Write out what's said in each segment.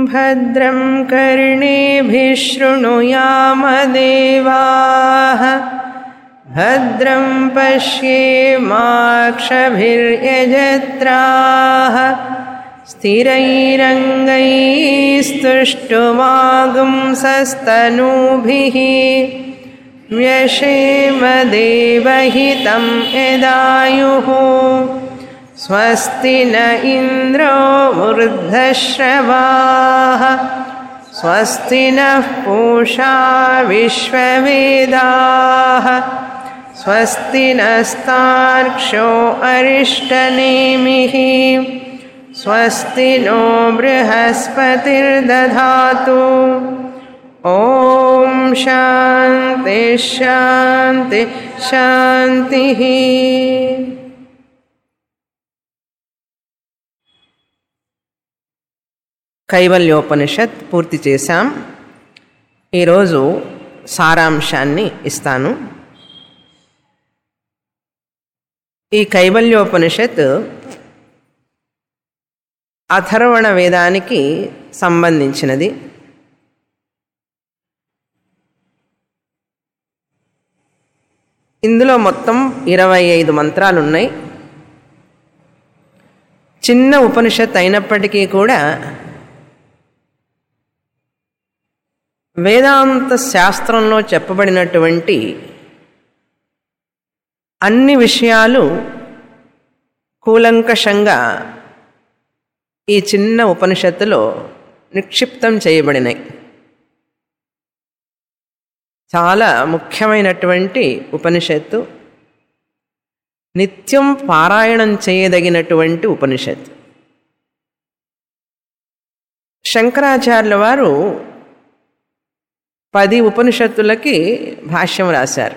भद्रं कर्णेभिः शृणुयामदेवाः भद्रं पश्येमाक्षभिर्यजत्राः स्थिरैरङ्गैस्तुष्टुवागुंसस्तनूभिः व्यशेमदेवहितं यदायुः स्वस्ति न इन्द्रो वृद्धश्रवाः स्वस्ति नः पूषा विश्ववेदाः स्वस्ति नस्तार्क्ष्यो अरिष्टनेमिः स्वस्ति नो बृहस्पतिर्दधातु ॐ शान्ति शान्ति शान्तिः కైవల్యోపనిషత్ పూర్తి చేశాం ఈరోజు సారాంశాన్ని ఇస్తాను ఈ కైవల్యోపనిషత్ అథర్వణ వేదానికి సంబంధించినది ఇందులో మొత్తం ఇరవై ఐదు మంత్రాలు ఉన్నాయి చిన్న ఉపనిషత్ అయినప్పటికీ కూడా వేదాంత శాస్త్రంలో చెప్పబడినటువంటి అన్ని విషయాలు కూలంకషంగా ఈ చిన్న ఉపనిషత్తులో నిక్షిప్తం చేయబడినాయి చాలా ముఖ్యమైనటువంటి ఉపనిషత్తు నిత్యం పారాయణం చేయదగినటువంటి ఉపనిషత్తు శంకరాచార్యుల వారు పది ఉపనిషత్తులకి భాష్యం రాశారు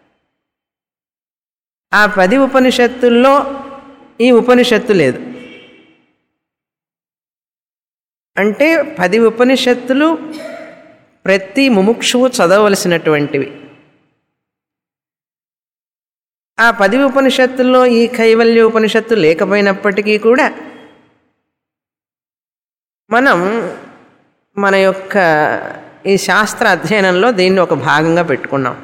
ఆ పది ఉపనిషత్తుల్లో ఈ ఉపనిషత్తు లేదు అంటే పది ఉపనిషత్తులు ప్రతి ముముక్షువు చదవలసినటువంటివి ఆ పది ఉపనిషత్తుల్లో ఈ కైవల్య ఉపనిషత్తు లేకపోయినప్పటికీ కూడా మనం మన యొక్క ఈ శాస్త్ర అధ్యయనంలో దీన్ని ఒక భాగంగా పెట్టుకున్నాం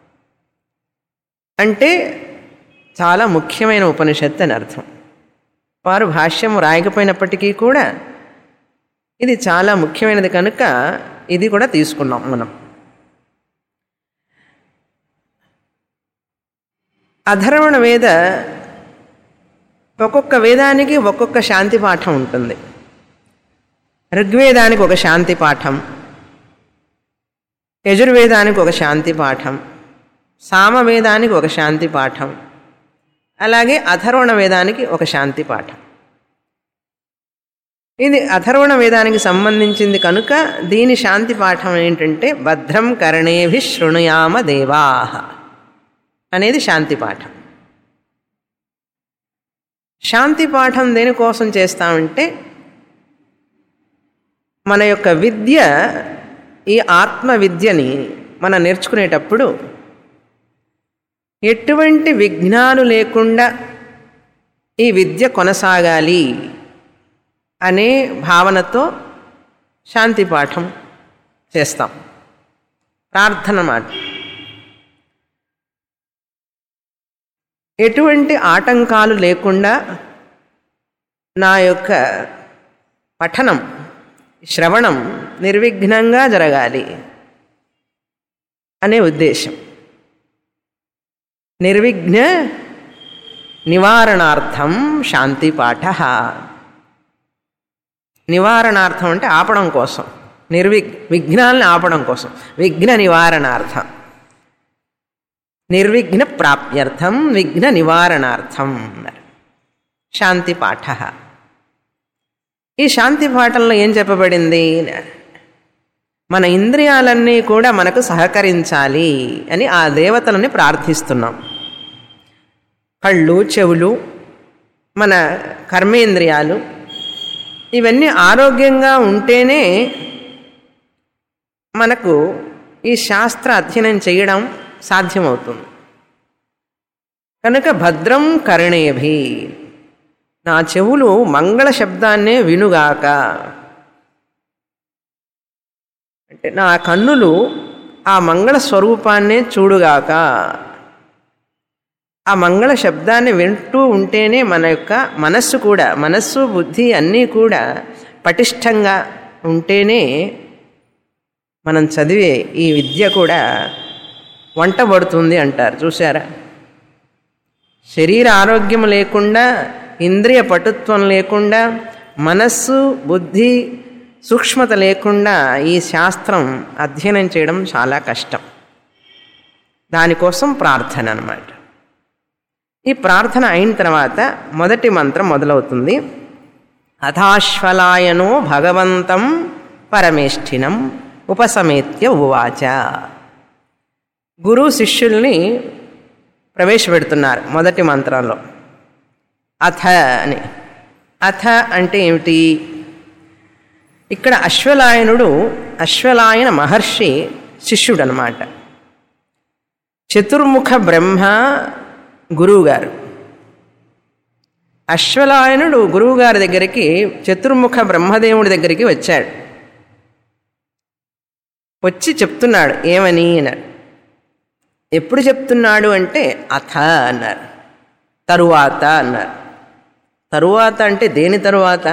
అంటే చాలా ముఖ్యమైన ఉపనిషత్తు అని అర్థం వారు భాష్యం రాయకపోయినప్పటికీ కూడా ఇది చాలా ముఖ్యమైనది కనుక ఇది కూడా తీసుకున్నాం మనం అధర్వణ వేద ఒక్కొక్క వేదానికి ఒక్కొక్క శాంతి పాఠం ఉంటుంది ఋగ్వేదానికి ఒక శాంతి పాఠం యజుర్వేదానికి ఒక శాంతి పాఠం సామవేదానికి ఒక శాంతి పాఠం అలాగే అథర్వణ వేదానికి ఒక శాంతి పాఠం ఇది అథర్వణ వేదానికి సంబంధించింది కనుక దీని శాంతి పాఠం ఏంటంటే భద్రం కరణేభి శృణుయామ దేవాహ అనేది శాంతి పాఠం శాంతి పాఠం దేనికోసం చేస్తామంటే మన యొక్క విద్య ఈ ఆత్మ విద్యని మనం నేర్చుకునేటప్పుడు ఎటువంటి విఘ్నాలు లేకుండా ఈ విద్య కొనసాగాలి అనే భావనతో శాంతి పాఠం చేస్తాం ప్రార్థన మాట ఎటువంటి ఆటంకాలు లేకుండా నా యొక్క పఠనం శ్రవణం నిర్విఘ్నంగా జరగాలి అనే ఉద్దేశం నిర్విఘ్న నివారణార్థం శాంతి పాఠ నివారణార్థం అంటే ఆపడం కోసం నిర్విఘ్ విఘ్నాలను ఆపడం కోసం విఘ్న నివారణార్థం నిర్విఘ్న ప్రాప్త్యర్థం విఘ్న నివారణార్థం శాంతి పాఠ ఈ శాంతి పాఠంలో ఏం చెప్పబడింది మన ఇంద్రియాలన్నీ కూడా మనకు సహకరించాలి అని ఆ దేవతలని ప్రార్థిస్తున్నాం కళ్ళు చెవులు మన కర్మేంద్రియాలు ఇవన్నీ ఆరోగ్యంగా ఉంటేనే మనకు ఈ శాస్త్ర అధ్యయనం చేయడం సాధ్యమవుతుంది కనుక భద్రం కరణేభి నా చెవులు మంగళ శబ్దాన్నే వినుగాక అంటే నా కన్నులు ఆ మంగళ స్వరూపాన్నే చూడుగాక ఆ మంగళ శబ్దాన్ని వింటూ ఉంటేనే మన యొక్క మనస్సు కూడా మనస్సు బుద్ధి అన్నీ కూడా పటిష్టంగా ఉంటేనే మనం చదివే ఈ విద్య కూడా వంటబడుతుంది అంటారు చూసారా శరీర ఆరోగ్యం లేకుండా ఇంద్రియ పటుత్వం లేకుండా మనస్సు బుద్ధి సూక్ష్మత లేకుండా ఈ శాస్త్రం అధ్యయనం చేయడం చాలా కష్టం దానికోసం ప్రార్థన అన్నమాట ఈ ప్రార్థన అయిన తర్వాత మొదటి మంత్రం మొదలవుతుంది అథాశ్వలాయనో భగవంతం పరమేష్ఠినం ఉపసమేత్య ఉవాచ గురు శిష్యుల్ని ప్రవేశపెడుతున్నారు మొదటి మంత్రంలో అథ అని అథ అంటే ఏమిటి ఇక్కడ అశ్వలాయనుడు అశ్వలాయన మహర్షి శిష్యుడు అనమాట చతుర్ముఖ బ్రహ్మ గురువుగారు అశ్వలాయనుడు గురువుగారి దగ్గరికి చతుర్ముఖ బ్రహ్మదేవుడి దగ్గరికి వచ్చాడు వచ్చి చెప్తున్నాడు ఏమని అన్నాడు ఎప్పుడు చెప్తున్నాడు అంటే అథ అన్నారు తరువాత అన్నారు తరువాత అంటే దేని తరువాత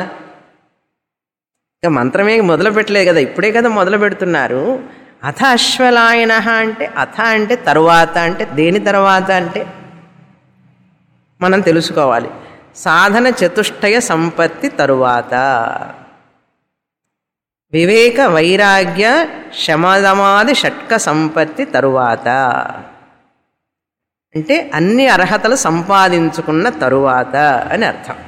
ఇక మంత్రమే మొదలు పెట్టలేదు కదా ఇప్పుడే కదా మొదలు పెడుతున్నారు అథ అశ్వలాయన అంటే అథ అంటే తరువాత అంటే దేని తరువాత అంటే మనం తెలుసుకోవాలి సాధన చతుష్టయ సంపత్తి తరువాత వివేక వైరాగ్య శమదమాది షట్క సంపత్తి తరువాత అంటే అన్ని అర్హతలు సంపాదించుకున్న తరువాత అని అర్థం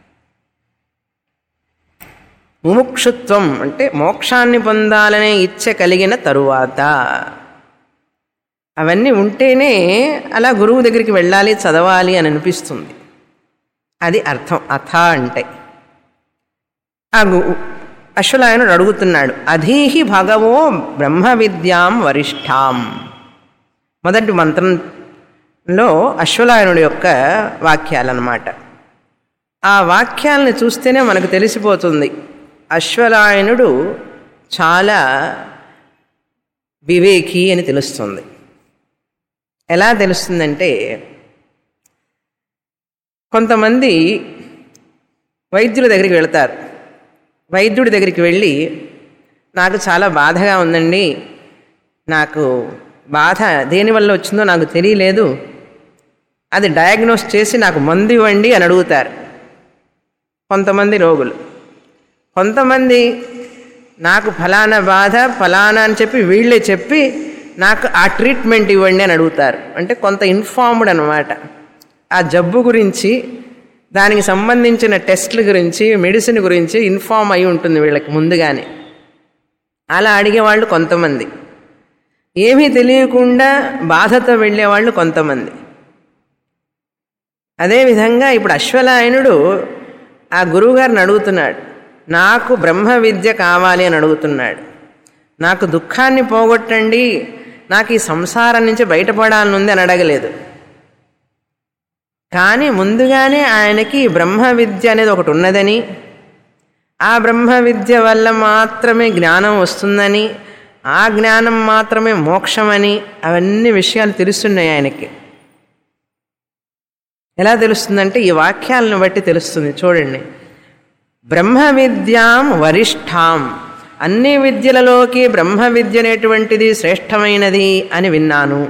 ముముక్షుత్వం అంటే మోక్షాన్ని పొందాలనే ఇచ్చ కలిగిన తరువాత అవన్నీ ఉంటేనే అలా గురువు దగ్గరికి వెళ్ళాలి చదవాలి అని అనిపిస్తుంది అది అర్థం అథ అంటే ఆ గు అశ్వలాయనుడు అడుగుతున్నాడు అధీహి భగవో బ్రహ్మ విద్యాం వరిష్టాం మొదటి మంత్రంలో అశ్వలాయనుడి యొక్క వాక్యాలన్నమాట ఆ వాక్యాలను చూస్తేనే మనకు తెలిసిపోతుంది అశ్వలాయనుడు చాలా వివేకి అని తెలుస్తుంది ఎలా తెలుస్తుందంటే కొంతమంది వైద్యుల దగ్గరికి వెళతారు వైద్యుడి దగ్గరికి వెళ్ళి నాకు చాలా బాధగా ఉందండి నాకు బాధ దేనివల్ల వచ్చిందో నాకు తెలియలేదు అది డయాగ్నోస్ చేసి నాకు మందు ఇవ్వండి అని అడుగుతారు కొంతమంది రోగులు కొంతమంది నాకు ఫలానా బాధ ఫలానా అని చెప్పి వీళ్ళే చెప్పి నాకు ఆ ట్రీట్మెంట్ ఇవ్వండి అని అడుగుతారు అంటే కొంత ఇన్ఫార్మ్డ్ అనమాట ఆ జబ్బు గురించి దానికి సంబంధించిన టెస్ట్ల గురించి మెడిసిన్ గురించి ఇన్ఫార్మ్ అయి ఉంటుంది వీళ్ళకి ముందుగానే అలా అడిగేవాళ్ళు కొంతమంది ఏమీ తెలియకుండా బాధతో వెళ్ళేవాళ్ళు కొంతమంది అదేవిధంగా ఇప్పుడు అశ్వలాయనుడు ఆ గురువుగారిని అడుగుతున్నాడు నాకు బ్రహ్మ విద్య కావాలి అని అడుగుతున్నాడు నాకు దుఃఖాన్ని పోగొట్టండి నాకు ఈ సంసారం నుంచి బయటపడాలనుంది అని అడగలేదు కానీ ముందుగానే ఆయనకి బ్రహ్మ విద్య అనేది ఒకటి ఉన్నదని ఆ బ్రహ్మ విద్య వల్ల మాత్రమే జ్ఞానం వస్తుందని ఆ జ్ఞానం మాత్రమే మోక్షమని అవన్నీ విషయాలు తెలుస్తున్నాయి ఆయనకి ఎలా తెలుస్తుందంటే ఈ వాక్యాలను బట్టి తెలుస్తుంది చూడండి బ్రహ్మ విద్యాం వరిష్టాం అన్ని విద్యలలోకి బ్రహ్మ విద్య అనేటువంటిది శ్రేష్టమైనది అని విన్నాను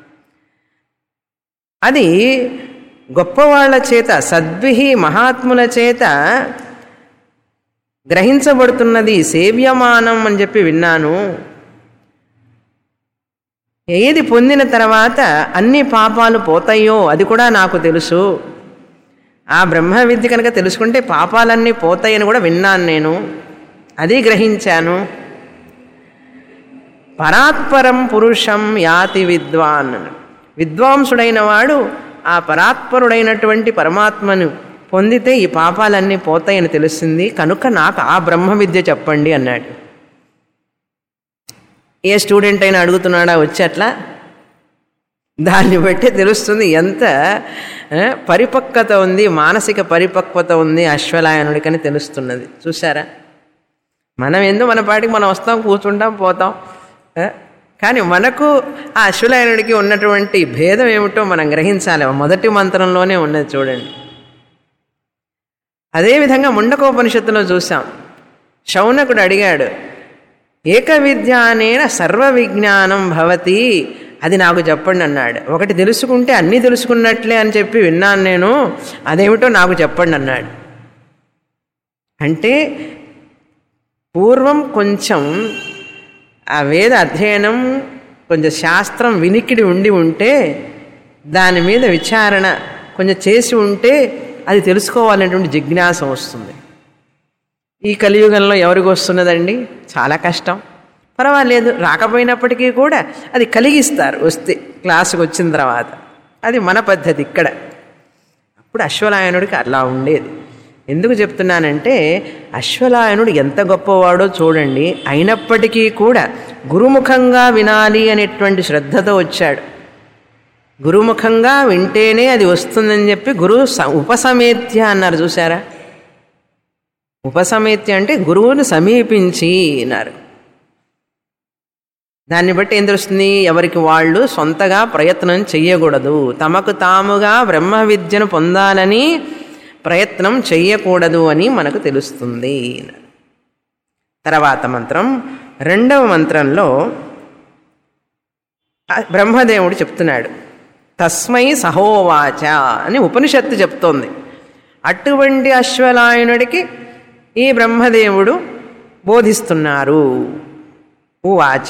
అది గొప్పవాళ్ల చేత సద్విహి మహాత్ముల చేత గ్రహించబడుతున్నది సేవ్యమానం అని చెప్పి విన్నాను ఏది పొందిన తర్వాత అన్ని పాపాలు పోతాయో అది కూడా నాకు తెలుసు ఆ బ్రహ్మ విద్య కనుక తెలుసుకుంటే పాపాలన్నీ పోతాయని కూడా విన్నాను నేను అది గ్రహించాను పరాత్పరం పురుషం యాతి విద్వాన్ విద్వాంసుడైన వాడు ఆ పరాత్పరుడైనటువంటి పరమాత్మను పొందితే ఈ పాపాలన్నీ పోతాయని తెలిసింది కనుక నాకు ఆ బ్రహ్మ విద్య చెప్పండి అన్నాడు ఏ స్టూడెంట్ అయినా అడుగుతున్నాడా వచ్చి అట్లా దాన్ని బట్టి తెలుస్తుంది ఎంత ఆ, పరిపక్వత ఉంది మానసిక పరిపక్వత ఉంది అశ్వలాయనుడికని తెలుస్తున్నది చూసారా మనం ఎందుకు మన పాటికి మనం వస్తాం కూర్చుంటాం పోతాం ఆ? కానీ మనకు ఆ అశ్వలాయనుడికి ఉన్నటువంటి భేదం ఏమిటో మనం గ్రహించాలి మొదటి మంత్రంలోనే ఉన్నది చూడండి అదేవిధంగా ముండకోపనిషత్తులో చూసాం శౌనకుడు అడిగాడు ఏక విద్యానేన సర్వ విజ్ఞానం భవతి అది నాకు చెప్పండి అన్నాడు ఒకటి తెలుసుకుంటే అన్నీ తెలుసుకున్నట్లే అని చెప్పి విన్నాను నేను అదేమిటో నాకు చెప్పండి అన్నాడు అంటే పూర్వం కొంచెం ఆ వేద అధ్యయనం కొంచెం శాస్త్రం వినికిడి ఉండి ఉంటే దాని మీద విచారణ కొంచెం చేసి ఉంటే అది తెలుసుకోవాలనేటువంటి జిజ్ఞాస వస్తుంది ఈ కలియుగంలో ఎవరికి వస్తున్నదండి చాలా కష్టం పర్వాలేదు రాకపోయినప్పటికీ కూడా అది కలిగిస్తారు వస్తే క్లాసుకు వచ్చిన తర్వాత అది మన పద్ధతి ఇక్కడ అప్పుడు అశ్వలాయనుడికి అలా ఉండేది ఎందుకు చెప్తున్నానంటే అశ్వలాయనుడు ఎంత గొప్పవాడో చూడండి అయినప్పటికీ కూడా గురుముఖంగా వినాలి అనేటువంటి శ్రద్ధతో వచ్చాడు గురుముఖంగా వింటేనే అది వస్తుందని చెప్పి గురు స- ఉపసమేత్య అన్నారు చూసారా ఉపసమేత్య అంటే గురువుని సమీపించి అన్నారు దాన్ని బట్టి ఏం తెలుస్తుంది ఎవరికి వాళ్ళు సొంతగా ప్రయత్నం చెయ్యకూడదు తమకు తాముగా బ్రహ్మ విద్యను పొందాలని ప్రయత్నం చెయ్యకూడదు అని మనకు తెలుస్తుంది తర్వాత మంత్రం రెండవ మంత్రంలో ఆ బ్రహ్మదేవుడు చెప్తున్నాడు తస్మై సహోవాచ అని ఉపనిషత్తు చెప్తోంది అటువంటి అశ్వలాయనుడికి ఈ బ్రహ్మదేవుడు బోధిస్తున్నారు ఉవాచ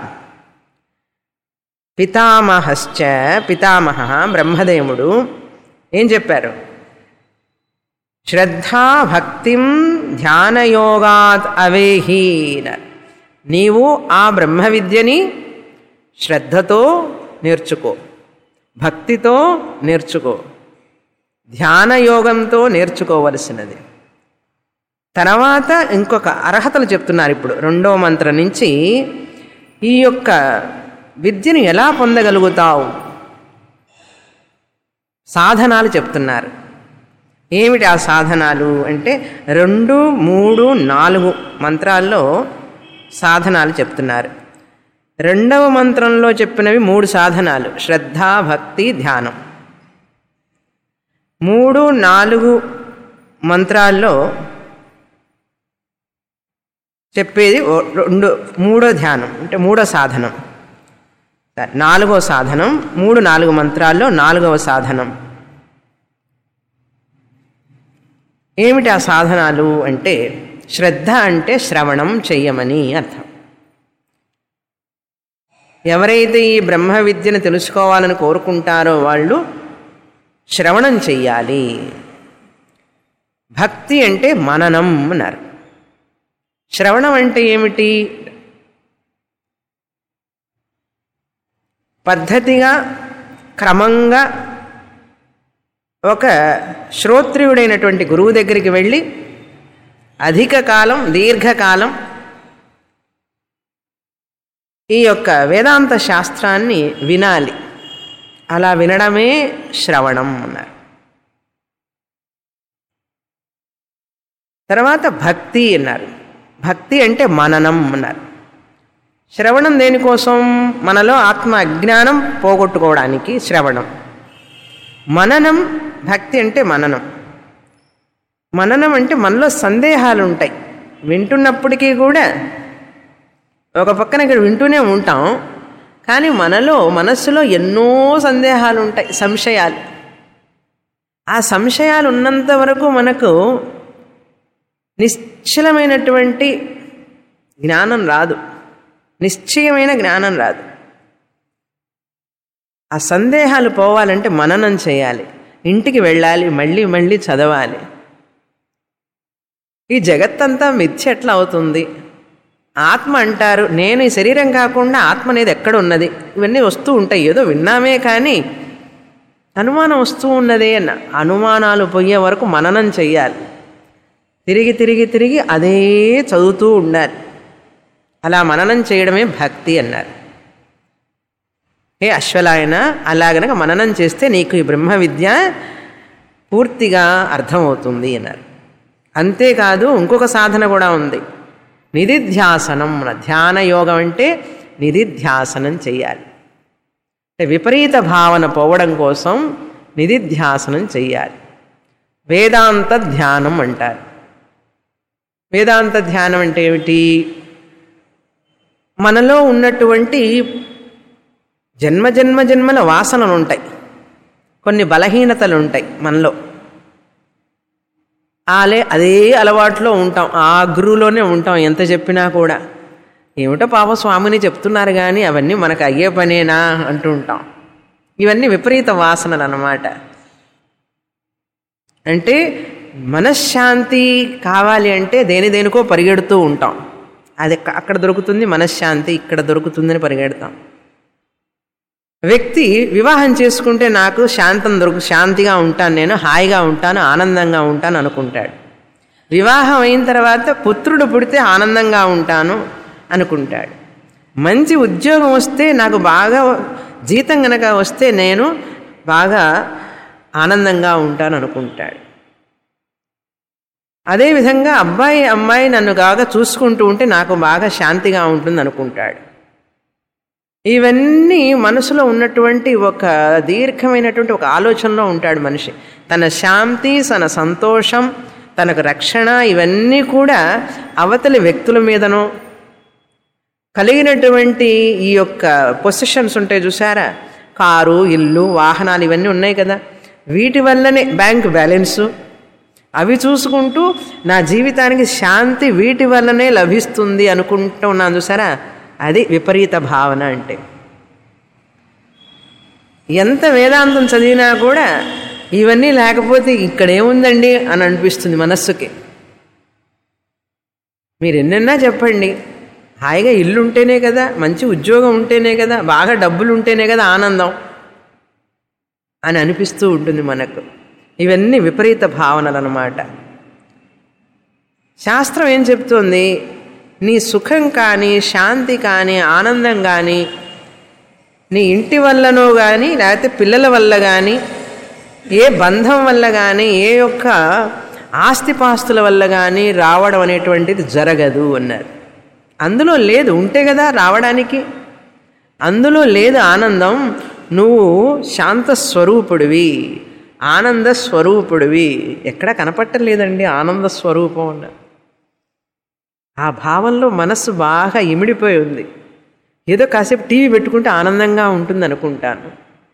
పితామహశ్చ పితామహ బ్రహ్మదేవుడు ఏం చెప్పారు శ్రద్ధా భక్తిం ధ్యానయోగాత్ అవేహీన నీవు ఆ బ్రహ్మ విద్యని శ్రద్ధతో నేర్చుకో భక్తితో నేర్చుకో ధ్యానయోగంతో నేర్చుకోవలసినది తర్వాత ఇంకొక అర్హతలు చెప్తున్నారు ఇప్పుడు రెండో మంత్రం నుంచి ఈ యొక్క విద్యను ఎలా పొందగలుగుతావు సాధనాలు చెప్తున్నారు ఏమిటి ఆ సాధనాలు అంటే రెండు మూడు నాలుగు మంత్రాల్లో సాధనాలు చెప్తున్నారు రెండవ మంత్రంలో చెప్పినవి మూడు సాధనాలు శ్రద్ధ భక్తి ధ్యానం మూడు నాలుగు మంత్రాల్లో చెప్పేది ఓ- రెండు మూడో ధ్యానం అంటే మూడో సాధనం సరే, నాలుగో సాధనం మూడు నాలుగు మంత్రాల్లో నాలుగవ సాధనం ఏమిటి ఆ సాధనాలు అంటే శ్రద్ధ అంటే శ్రవణం చెయ్యమని అర్థం ఎవరైతే ఈ బ్రహ్మ విద్యను తెలుసుకోవాలని కోరుకుంటారో వాళ్ళు శ్రవణం చెయ్యాలి భక్తి అంటే మననం అన్నారు శ్రవణం అంటే ఏమిటి పద్ధతిగా క్రమంగా ఒక శ్రోత్రియుడైనటువంటి గురువు దగ్గరికి వెళ్ళి అధిక కాలం దీర్ఘకాలం ఈ యొక్క వేదాంత శాస్త్రాన్ని వినాలి అలా వినడమే శ్రవణం అన్నారు తర్వాత భక్తి అన్నారు భక్తి అంటే మననం అన్నారు శ్రవణం దేనికోసం మనలో ఆత్మ అజ్ఞానం పోగొట్టుకోవడానికి శ్రవణం మననం భక్తి అంటే మననం మననం అంటే మనలో సందేహాలు ఉంటాయి వింటున్నప్పటికీ కూడా ఒక పక్కన ఇక్కడ వింటూనే ఉంటాం కానీ మనలో మనస్సులో ఎన్నో సందేహాలు ఉంటాయి సంశయాలు ఆ సంశయాలు ఉన్నంత వరకు మనకు నిశ్చలమైనటువంటి జ్ఞానం రాదు నిశ్చయమైన జ్ఞానం రాదు ఆ సందేహాలు పోవాలంటే మననం చేయాలి ఇంటికి వెళ్ళాలి మళ్ళీ మళ్ళీ చదవాలి ఈ జగత్తంతా మిథ్య ఎట్లా అవుతుంది ఆత్మ అంటారు నేను ఈ శరీరం కాకుండా ఆత్మ అనేది ఎక్కడ ఉన్నది ఇవన్నీ వస్తూ ఉంటాయి ఏదో విన్నామే కానీ అనుమానం వస్తూ ఉన్నదే అన్న అనుమానాలు పోయే వరకు మననం చెయ్యాలి తిరిగి తిరిగి తిరిగి అదే చదువుతూ ఉండాలి అలా మననం చేయడమే భక్తి అన్నారు ఏ అశ్వలాయన అలా గనక మననం చేస్తే నీకు ఈ బ్రహ్మ విద్య పూర్తిగా అర్థమవుతుంది అన్నారు అంతేకాదు ఇంకొక సాధన కూడా ఉంది నిధిధ్యాసనం ధ్యాన యోగం అంటే నిధిధ్యాసనం చెయ్యాలి అంటే విపరీత భావన పోవడం కోసం నిధిధ్యాసనం చెయ్యాలి వేదాంత ధ్యానం అంటారు వేదాంత ధ్యానం అంటే ఏమిటి మనలో ఉన్నటువంటి జన్మ జన్మ జన్మల వాసనలు ఉంటాయి కొన్ని బలహీనతలు ఉంటాయి మనలో ఆలే అదే అలవాట్లో ఉంటాం ఆ గురువులోనే ఉంటాం ఎంత చెప్పినా కూడా ఏమిటో పాప స్వామిని చెప్తున్నారు కానీ అవన్నీ మనకు అయ్యే పనేనా అంటూ ఉంటాం ఇవన్నీ విపరీత వాసనలు అన్నమాట అంటే మనశ్శాంతి కావాలి అంటే దేని దేనికో పరిగెడుతూ ఉంటాం అది ఎక్క- అక్కడ దొరుకుతుంది మనశ్శాంతి ఇక్కడ దొరుకుతుందని పరిగెడతాం వ్యక్తి వివాహం చేసుకుంటే నాకు శాంతం దొరుకు శాంతిగా ఉంటాను నేను హాయిగా ఉంటాను ఆనందంగా ఉంటాను అనుకుంటాడు వివాహం అయిన తర్వాత పుత్రుడు పుడితే ఆనందంగా ఉంటాను అనుకుంటాడు మంచి ఉద్యోగం వస్తే నాకు బాగా జీతం గనక వస్తే నేను బాగా ఆనందంగా ఉంటాను అనుకుంటాడు అదేవిధంగా అబ్బాయి అమ్మాయి నన్ను బాగా చూసుకుంటూ ఉంటే నాకు బాగా శాంతిగా ఉంటుంది అనుకుంటాడు ఇవన్నీ మనసులో ఉన్నటువంటి ఒక దీర్ఘమైనటువంటి ఒక ఆలోచనలో ఉంటాడు మనిషి తన శాంతి తన సంతోషం తనకు రక్షణ ఇవన్నీ కూడా అవతలి వ్యక్తుల మీదనో కలిగినటువంటి ఈ యొక్క పొసిషన్స్ ఉంటాయి చూసారా కారు ఇల్లు వాహనాలు ఇవన్నీ ఉన్నాయి కదా వీటి వల్లనే బ్యాంక్ బ్యాలెన్సు అవి చూసుకుంటూ నా జీవితానికి శాంతి వీటి వల్లనే లభిస్తుంది అనుకుంటూ ఉన్నాను చూసారా అది విపరీత భావన అంటే ఎంత వేదాంతం చదివినా కూడా ఇవన్నీ లేకపోతే ఇక్కడ ఏముందండి అని అనిపిస్తుంది మనస్సుకి మీరు ఎన్నెన్నా చెప్పండి హాయిగా ఇల్లు ఉంటేనే కదా మంచి ఉద్యోగం ఉంటేనే కదా బాగా డబ్బులు ఉంటేనే కదా ఆనందం అని అనిపిస్తూ ఉంటుంది మనకు ఇవన్నీ విపరీత భావనలు అన్నమాట శాస్త్రం ఏం చెప్తోంది నీ సుఖం కానీ శాంతి కానీ ఆనందం కానీ నీ ఇంటి వల్లనో కానీ లేకపోతే పిల్లల వల్ల కానీ ఏ బంధం వల్ల కానీ ఏ యొక్క ఆస్తిపాస్తుల వల్ల కానీ రావడం అనేటువంటిది జరగదు అన్నారు అందులో లేదు ఉంటే కదా రావడానికి అందులో లేదు ఆనందం నువ్వు శాంత స్వరూపుడివి ఆనంద స్వరూపుడివి ఎక్కడ కనపట్టలేదండి ఆనంద స్వరూపం అన్న ఆ భావంలో మనస్సు బాగా ఇమిడిపోయి ఉంది ఏదో కాసేపు టీవీ పెట్టుకుంటే ఆనందంగా ఉంటుంది అనుకుంటాను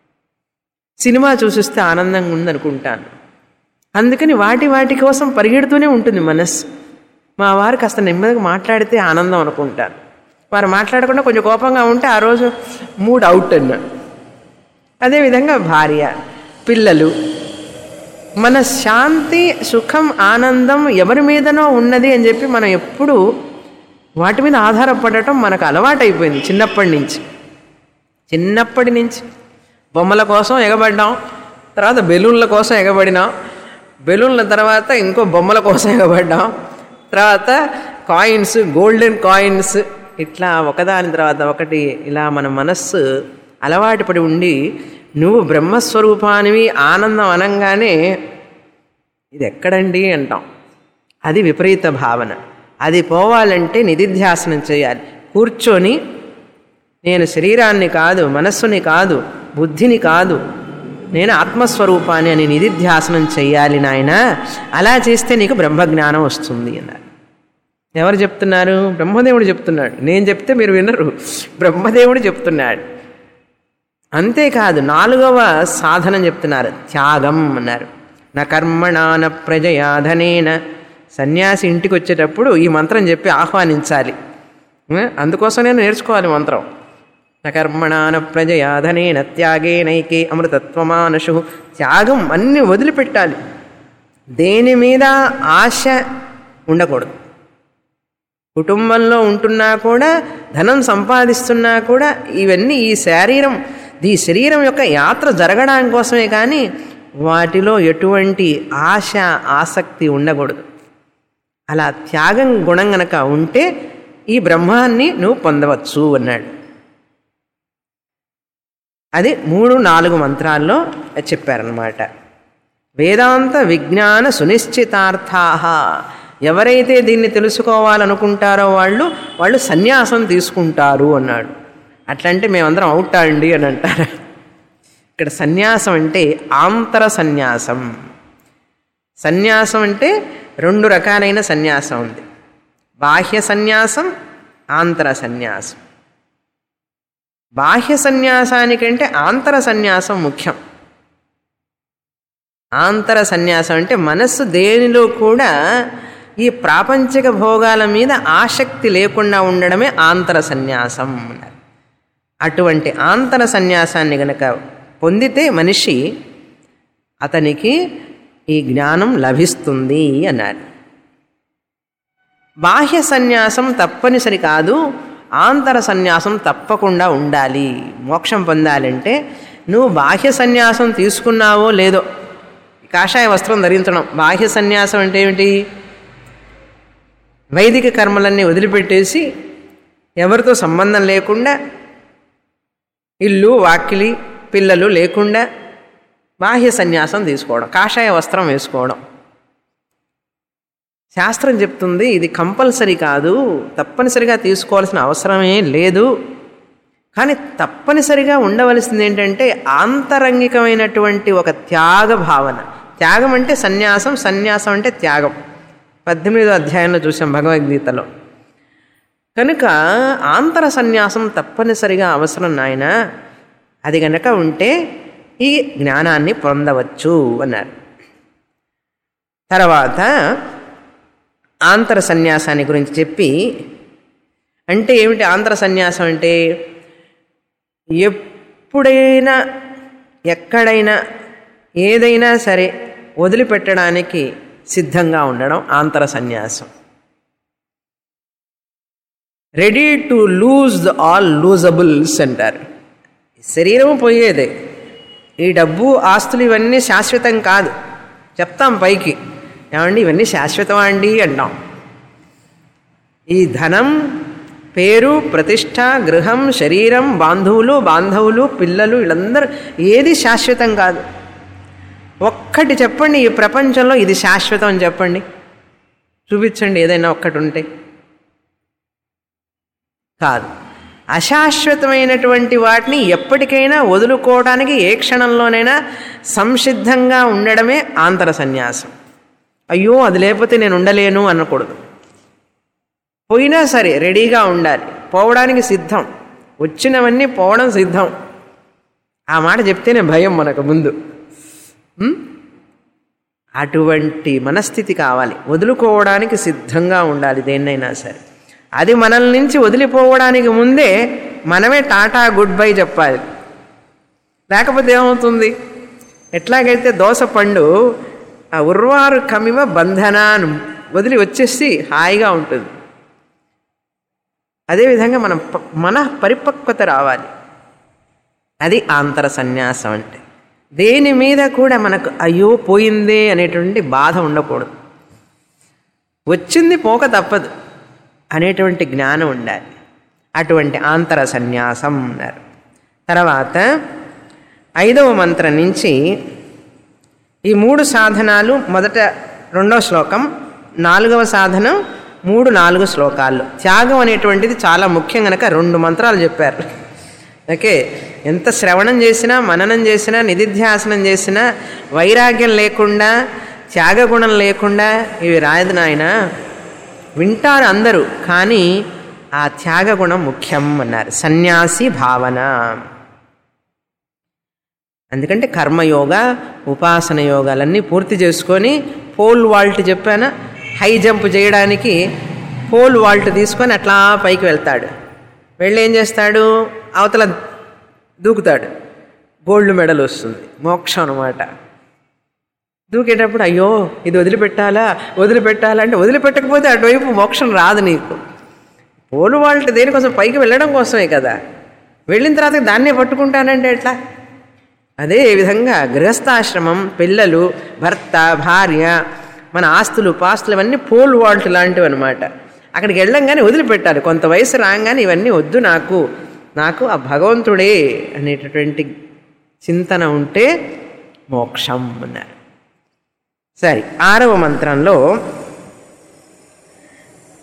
సినిమా చూసిస్తే ఆనందంగా ఉంది అనుకుంటాను అందుకని వాటి వాటి కోసం పరిగెడుతూనే ఉంటుంది మనస్సు మా వారు కాస్త నెమ్మదిగా మాట్లాడితే ఆనందం అనుకుంటాను వారు మాట్లాడకుండా కొంచెం కోపంగా ఉంటే ఆ రోజు మూడ్ అవుట్ అన్న అదేవిధంగా భార్య పిల్లలు మన శాంతి సుఖం ఆనందం ఎవరి మీదనో ఉన్నది అని చెప్పి మనం ఎప్పుడు వాటి మీద ఆధారపడటం మనకు అలవాటైపోయింది చిన్నప్పటి నుంచి చిన్నప్పటి నుంచి బొమ్మల కోసం ఎగబడ్డాం తర్వాత బెలూన్ల కోసం ఎగబడినాం బెలూన్ల తర్వాత ఇంకో బొమ్మల కోసం ఎగబడ్డాం తర్వాత కాయిన్స్ గోల్డెన్ కాయిన్స్ ఇట్లా ఒకదాని తర్వాత ఒకటి ఇలా మన మనస్సు అలవాటు పడి ఉండి నువ్వు బ్రహ్మస్వరూపానివి ఆనందం అనంగానే ఇది ఎక్కడండి అంటాం అది విపరీత భావన అది పోవాలంటే నిధిధ్యాసనం చేయాలి కూర్చొని నేను శరీరాన్ని కాదు మనస్సుని కాదు బుద్ధిని కాదు నేను ఆత్మస్వరూపాన్ని అని నిధిధ్యాసనం చెయ్యాలి నాయన అలా చేస్తే నీకు బ్రహ్మజ్ఞానం వస్తుంది అన్నారు ఎవరు చెప్తున్నారు బ్రహ్మదేవుడు చెప్తున్నాడు నేను చెప్తే మీరు వినరు బ్రహ్మదేవుడు చెప్తున్నాడు అంతేకాదు నాలుగవ సాధనం చెప్తున్నారు త్యాగం అన్నారు నా కర్మణాన ప్రజయాధనేన సన్యాసి ఇంటికి వచ్చేటప్పుడు ఈ మంత్రం చెప్పి ఆహ్వానించాలి ఏ? అందుకోసం నేను నేర్చుకోవాలి మంత్రం నా కర్మణాన ప్రజయాధనేన త్యాగేనైకే అమృతత్వమానషు త్యాగం అన్నీ వదిలిపెట్టాలి దేని మీద ఆశ ఉండకూడదు కుటుంబంలో ఉంటున్నా కూడా ధనం సంపాదిస్తున్నా కూడా ఇవన్నీ ఈ శరీరం ఈ శరీరం యొక్క యాత్ర జరగడం కోసమే కానీ వాటిలో ఎటువంటి ఆశ ఆసక్తి ఉండకూడదు అలా త్యాగం గుణం గనక ఉంటే ఈ బ్రహ్మాన్ని నువ్వు పొందవచ్చు అన్నాడు అది మూడు నాలుగు మంత్రాల్లో చెప్పారనమాట వేదాంత విజ్ఞాన సునిశ్చితార్థా ఎవరైతే దీన్ని తెలుసుకోవాలనుకుంటారో వాళ్ళు వాళ్ళు సన్యాసం తీసుకుంటారు అన్నాడు అట్లంటే మేమందరం అవుటా అండి అని అంటారు ఇక్కడ సన్యాసం అంటే ఆంతర సన్యాసం సన్యాసం అంటే రెండు రకాలైన సన్యాసం ఉంది బాహ్య సన్యాసం ఆంతర సన్యాసం బాహ్య సన్యాసానికంటే ఆంతర సన్యాసం ముఖ్యం ఆంతర సన్యాసం అంటే మనస్సు దేనిలో కూడా ఈ ప్రాపంచిక భోగాల మీద ఆసక్తి లేకుండా ఉండడమే ఆంతర సన్యాసం అన్నారు అటువంటి ఆంతర సన్యాసాన్ని గనక పొందితే మనిషి అతనికి ఈ జ్ఞానం లభిస్తుంది అన్నారు బాహ్య సన్యాసం తప్పనిసరి కాదు ఆంతర సన్యాసం తప్పకుండా ఉండాలి మోక్షం పొందాలంటే నువ్వు బాహ్య సన్యాసం తీసుకున్నావో లేదో కాషాయ వస్త్రం ధరించడం బాహ్య సన్యాసం అంటే ఏమిటి వైదిక కర్మలన్నీ వదిలిపెట్టేసి ఎవరితో సంబంధం లేకుండా ఇల్లు వాకిలి పిల్లలు లేకుండా బాహ్య సన్యాసం తీసుకోవడం కాషాయ వస్త్రం వేసుకోవడం శాస్త్రం చెప్తుంది ఇది కంపల్సరీ కాదు తప్పనిసరిగా తీసుకోవాల్సిన అవసరమే లేదు కానీ తప్పనిసరిగా ఉండవలసింది ఏంటంటే ఆంతరంగికమైనటువంటి ఒక త్యాగ భావన త్యాగం అంటే సన్యాసం సన్యాసం అంటే త్యాగం పద్దెనిమిదో అధ్యాయంలో చూసాం భగవద్గీతలో కనుక ఆంతర సన్యాసం తప్పనిసరిగా అవసరం నాయన అది గనక ఉంటే ఈ జ్ఞానాన్ని పొందవచ్చు అన్నారు తర్వాత ఆంతర సన్యాసాన్ని గురించి చెప్పి అంటే ఏమిటి ఆంతర సన్యాసం అంటే ఎప్పుడైనా ఎక్కడైనా ఏదైనా సరే వదిలిపెట్టడానికి సిద్ధంగా ఉండడం ఆంతర సన్యాసం ready to lose the all losables అంటారు శరీరం పోయేదే ఈ డబ్బు ఆస్తులు ఇవన్నీ శాశ్వతం కాదు చెప్తాం పైకి ఏమండి ఇవన్నీ శాశ్వతం అండి అంటాం ఈ ధనం పేరు ప్రతిష్ట గృహం శరీరం బాంధవులు బాంధవులు పిల్లలు వీళ్ళందరూ ఏది శాశ్వతం కాదు ఒక్కటి చెప్పండి ఈ ప్రపంచంలో ఇది శాశ్వతం అని చెప్పండి చూపించండి ఏదైనా ఒక్కటి ఉంటే కాదు అశాశ్వతమైనటువంటి వాటిని ఎప్పటికైనా వదులుకోవడానికి ఏ క్షణంలోనైనా సంసిద్ధంగా ఉండడమే ఆంతర సన్యాసం అయ్యో అది లేకపోతే నేను ఉండలేను అనకూడదు పోయినా సరే రెడీగా ఉండాలి పోవడానికి సిద్ధం వచ్చినవన్నీ పోవడం సిద్ధం ఆ మాట చెప్తేనే భయం మనకు ముందు ఉం? అటువంటి మనస్థితి కావాలి వదులుకోవడానికి సిద్ధంగా ఉండాలి దేన్నైనా సరే అది మనల్ నుంచి వదిలిపోవడానికి ముందే మనమే టాటా గుడ్ బై చెప్పాలి లేకపోతే ఏమవుతుంది ఎట్లాగైతే దోస పండు ఆ ఉర్వారు కమివ బంధనాన్ని వదిలి వచ్చేసి హాయిగా ఉంటుంది అదేవిధంగా మనం ప- మన పరిపక్వత రావాలి అది ఆంతర సన్యాసం అంటే దేని మీద కూడా మనకు అయ్యో పోయిందే అనేటువంటి బాధ ఉండకూడదు వచ్చింది పోక తప్పదు అనేటువంటి జ్ఞానం ఉండాలి అటువంటి ఆంతర సన్యాసం అన్నారు తర్వాత ఐదవ మంత్రం నుంచి ఈ మూడు సాధనాలు మొదట రెండవ శ్లోకం నాలుగవ సాధనం మూడు నాలుగు శ్లోకాలు త్యాగం అనేటువంటిది చాలా ముఖ్యం కనుక రెండు మంత్రాలు చెప్పారు ఓకే ఎంత శ్రవణం చేసినా మననం చేసినా నిధిధ్యాసనం చేసినా వైరాగ్యం లేకుండా త్యాగగుణం లేకుండా ఇవి రాయదు నాయన వింటారు అందరూ కానీ ఆ త్యాగగుణం ముఖ్యం అన్నారు సన్యాసి భావన ఎందుకంటే కర్మయోగ ఉపాసన యోగాలన్నీ పూర్తి చేసుకొని పోల్ వాల్ట్ చెప్పానా హై జంప్ చేయడానికి పోల్ వాల్ట్ తీసుకొని అట్లా పైకి వెళ్తాడు వెళ్ళి ఏం చేస్తాడు అవతల దూకుతాడు గోల్డ్ మెడల్ వస్తుంది మోక్షం అనమాట దూకేటప్పుడు అయ్యో ఇది వదిలిపెట్టాలా వదిలిపెట్టాలా అంటే వదిలిపెట్టకపోతే అటువైపు మోక్షం రాదు నీకు పోలు వాళ్ళ దేనికోసం పైకి వెళ్ళడం కోసమే కదా వెళ్ళిన తర్వాత దాన్నే పట్టుకుంటానంటే ఎట్లా అదే విధంగా గృహస్థాశ్రమం పిల్లలు భర్త భార్య మన ఆస్తులు పాస్తులు ఇవన్నీ పోల్ వాల్ట్ లాంటివి అనమాట అక్కడికి వెళ్ళంగానే వదిలిపెట్టాలి కొంత వయసు రాగానే ఇవన్నీ వద్దు నాకు నాకు ఆ భగవంతుడే అనేటటువంటి చింతన ఉంటే మోక్షం అన్నారు సరే ఆరవ మంత్రంలో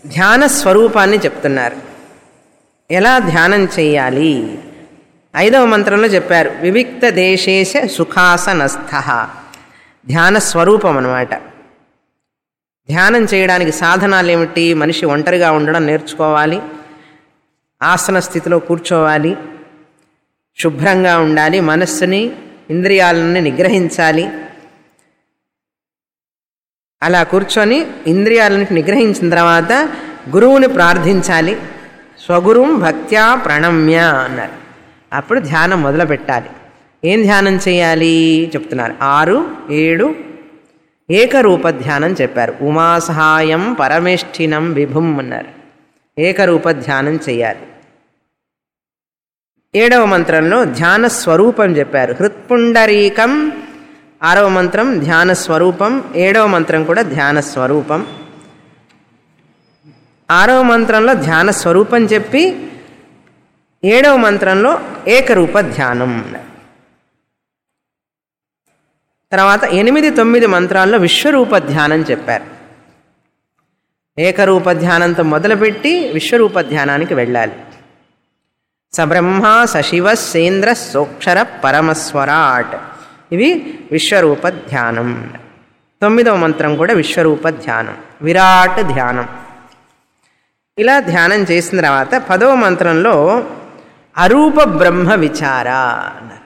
ధ్యాన స్వరూపాన్ని చెప్తున్నారు ఎలా ధ్యానం చేయాలి ఐదవ మంత్రంలో చెప్పారు వివిక్త దేశేశ సుఖాసనస్థ ధ్యాన స్వరూపం అన్నమాట ధ్యానం చేయడానికి సాధనాలు ఏమిటి మనిషి ఒంటరిగా ఉండడం నేర్చుకోవాలి ఆసన స్థితిలో కూర్చోవాలి శుభ్రంగా ఉండాలి మనస్సుని ఇంద్రియాలని నిగ్రహించాలి అలా కూర్చొని ఇంద్రియాలను నిగ్రహించిన తర్వాత గురువుని ప్రార్థించాలి స్వగురుం భక్త్యా ప్రణమ్య అన్నారు అప్పుడు ధ్యానం మొదలు పెట్టాలి ఏం ధ్యానం చేయాలి చెప్తున్నారు ఆరు ఏడు ఏకరూప ధ్యానం చెప్పారు ఉమాసహాయం పరమేష్ఠినం విభుం అన్నారు ఏకరూప ధ్యానం చేయాలి ఏడవ మంత్రంలో ధ్యాన స్వరూపం చెప్పారు హృత్పుండరీకం ఆరవ మంత్రం ధ్యాన స్వరూపం ఏడవ మంత్రం కూడా ధ్యాన స్వరూపం ఆరవ మంత్రంలో ధ్యాన స్వరూపం చెప్పి ఏడవ మంత్రంలో ఏకరూప ధ్యానం తర్వాత ఎనిమిది తొమ్మిది మంత్రాల్లో విశ్వరూప ధ్యానం చెప్పారు ఏకరూప ధ్యానంతో మొదలుపెట్టి విశ్వరూప ధ్యానానికి వెళ్ళాలి సబ్రహ్మ సశివ సేంద్ర సోక్షర పరమస్వరాట్ ఇవి విశ్వరూప ధ్యానం తొమ్మిదవ మంత్రం కూడా విశ్వరూప ధ్యానం విరాట్ ధ్యానం ఇలా ధ్యానం చేసిన తర్వాత పదవ మంత్రంలో అరూప బ్రహ్మ విచార అన్నారు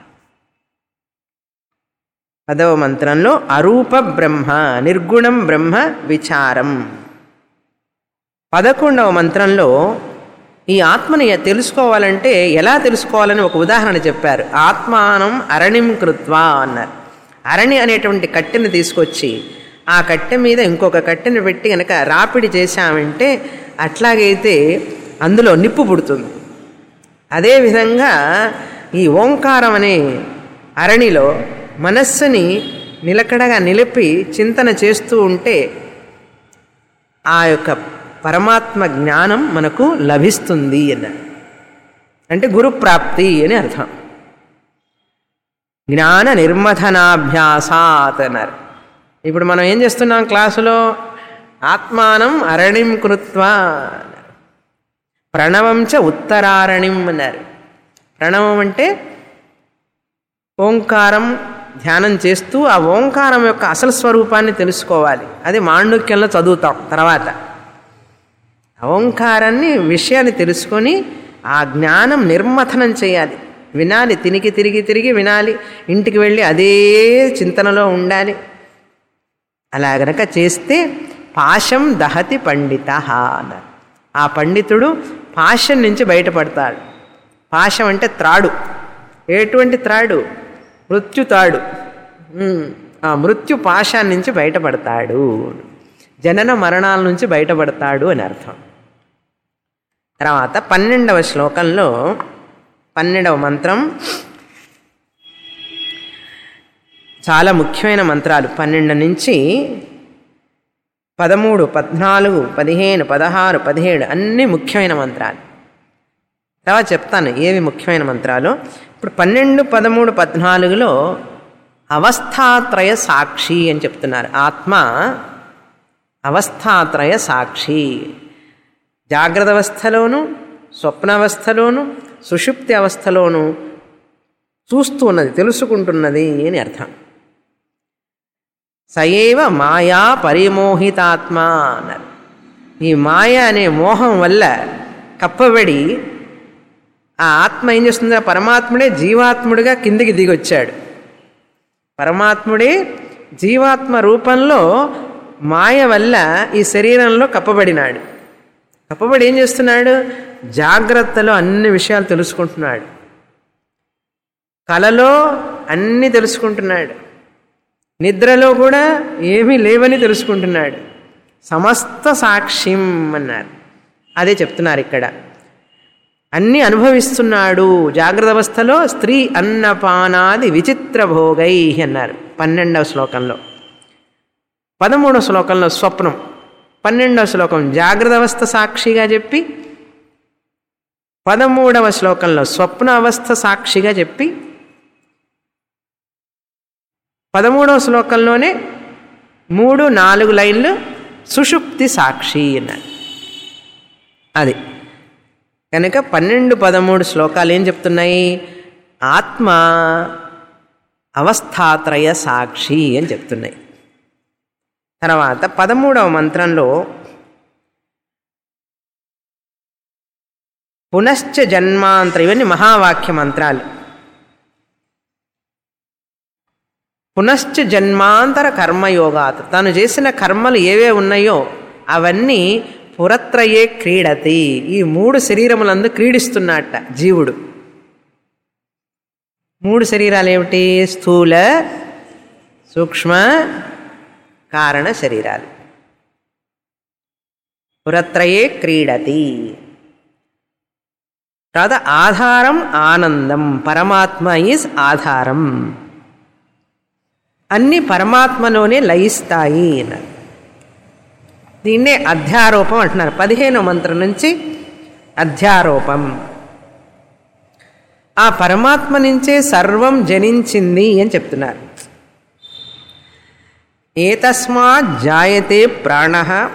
పదవ మంత్రంలో అరూప బ్రహ్మ నిర్గుణం బ్రహ్మ విచారం పదకొండవ మంత్రంలో ఈ ఆత్మని తెలుసుకోవాలంటే ఎలా తెలుసుకోవాలని ఒక ఉదాహరణ చెప్పారు ఆత్మానం అరణిం కృత్వా అన్నారు అరణి అనేటువంటి కట్టెని తీసుకొచ్చి ఆ కట్టె మీద ఇంకొక కట్టెని పెట్టి కనుక రాపిడి చేశామంటే అట్లాగైతే అందులో నిప్పు పుడుతుంది అదేవిధంగా ఈ ఓంకారం అనే అరణిలో మనస్సుని నిలకడగా నిలిపి చింతన చేస్తూ ఉంటే ఆ యొక్క పరమాత్మ జ్ఞానం మనకు లభిస్తుంది అన్నారు అంటే గురుప్రాప్తి అని అర్థం జ్ఞాన నిర్మథనాభ్యాసాత్ అన్నారు ఇప్పుడు మనం ఏం చేస్తున్నాం క్లాసులో ఆత్మానం అరణిం కృత్వా అన్నారు ప్రణవం చ ఉత్తరారణిం అన్నారు ప్రణవం అంటే ఓంకారం ధ్యానం చేస్తూ ఆ ఓంకారం యొక్క అసలు స్వరూపాన్ని తెలుసుకోవాలి అది మాండుక్యంలో చదువుతాం తర్వాత ఓంకారాన్ని విషయాన్ని తెలుసుకొని ఆ జ్ఞానం నిర్మథనం చేయాలి వినాలి తిరిగి తిరిగి తిరిగి వినాలి ఇంటికి వెళ్ళి అదే చింతనలో ఉండాలి అలా గనక చేస్తే పాశం దహతి పండిత అన్నారు ఆ పండితుడు పాశం నుంచి బయటపడతాడు పాశం అంటే త్రాడు ఎటువంటి త్రాడు మృత్యు తాడు ఉమ్, ఆ మృత్యు పాశాన్ని నుంచి బయటపడతాడు జనన మరణాల నుంచి బయటపడతాడు అని అర్థం తర్వాత పన్నెండవ శ్లోకంలో పన్నెండవ మంత్రం చాలా ముఖ్యమైన మంత్రాలు పన్నెండు నుంచి పదమూడు పద్నాలుగు పదిహేను పదహారు పదిహేడు అన్నీ ముఖ్యమైన మంత్రాలు తర్వాత చెప్తాను ఏవి ముఖ్యమైన మంత్రాలు ఇప్పుడు పన్నెండు పదమూడు పద్నాలుగులో అవస్థాత్రయ సాక్షి అని చెప్తున్నారు ఆత్మ అవస్థాత్రయ సాక్షి జాగ్రత్త అవస్థలోను స్వప్నావస్థలోను సుషుప్తి అవస్థలోను చూస్తూ ఉన్నది తెలుసుకుంటున్నది అని అర్థం సయేవ మాయా పరిమోహితాత్మ అన్నారు ఈ మాయ అనే మోహం వల్ల కప్పబడి ఆ ఆత్మ ఏం చేస్తుంది ఆ పరమాత్ముడే జీవాత్ముడిగా కిందికి దిగొచ్చాడు పరమాత్ముడే జీవాత్మ రూపంలో మాయ వల్ల ఈ శరీరంలో కప్పబడినాడు కప్పబడి ఏం చేస్తున్నాడు జాగ్రత్తలో అన్ని విషయాలు తెలుసుకుంటున్నాడు కలలో అన్నీ తెలుసుకుంటున్నాడు నిద్రలో కూడా ఏమీ లేవని తెలుసుకుంటున్నాడు సమస్త సాక్ష్యం అన్నారు అదే చెప్తున్నారు ఇక్కడ అన్నీ అనుభవిస్తున్నాడు జాగ్రత్త అవస్థలో స్త్రీ అన్నపానాది విచిత్ర భోగై అన్నారు పన్నెండవ శ్లోకంలో పదమూడవ శ్లోకంలో స్వప్నం పన్నెండవ శ్లోకం జాగ్రత్త అవస్థ సాక్షిగా చెప్పి పదమూడవ శ్లోకంలో స్వప్న అవస్థ సాక్షిగా చెప్పి పదమూడవ శ్లోకంలోనే మూడు నాలుగు లైన్లు సుషుప్తి సాక్షి అన్నారు అది కనుక పన్నెండు పదమూడు శ్లోకాలు ఏం చెప్తున్నాయి ఆత్మ అవస్థాత్రయ సాక్షి అని చెప్తున్నాయి తర్వాత పదమూడవ మంత్రంలో పునశ్చ జన్మాంతర ఇవన్నీ మహావాక్య మంత్రాలు పునశ్చ జన్మాంతర కర్మయోగాత్ తను చేసిన కర్మలు ఏవే ఉన్నాయో అవన్నీ పురత్రయే క్రీడతి ఈ మూడు శరీరములందు క్రీడిస్తున్నట్ట జీవుడు మూడు శరీరాలు ఏమిటి స్థూల సూక్ష్మ కారణ శరీరాలు పురత్రయే క్రీడతి తర్వాత ఆధారం ఆనందం పరమాత్మ ఈజ్ ఆధారం అన్ని పరమాత్మలోనే లయిస్తాయి అన్నారు దీన్నే అధ్యారోపం అంటున్నారు పదిహేను మంత్రం నుంచి అధ్యారోపం ఆ పరమాత్మ నుంచే సర్వం జనించింది అని చెప్తున్నారు ఏతస్మాత్ జాయతే ప్రాణ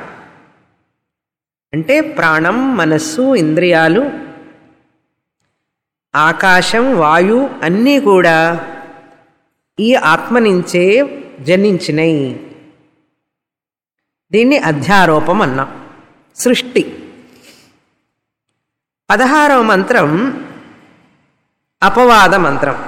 అంటే ప్రాణం మనస్సు ఇంద్రియాలు ఆకాశం వాయు అన్నీ కూడా ఈ ఆత్మ నుంచే జనించినాయి దీన్ని అధ్యారోపం అన్నాం సృష్టి పదహారవ మంత్రం అపవాద మంత్రం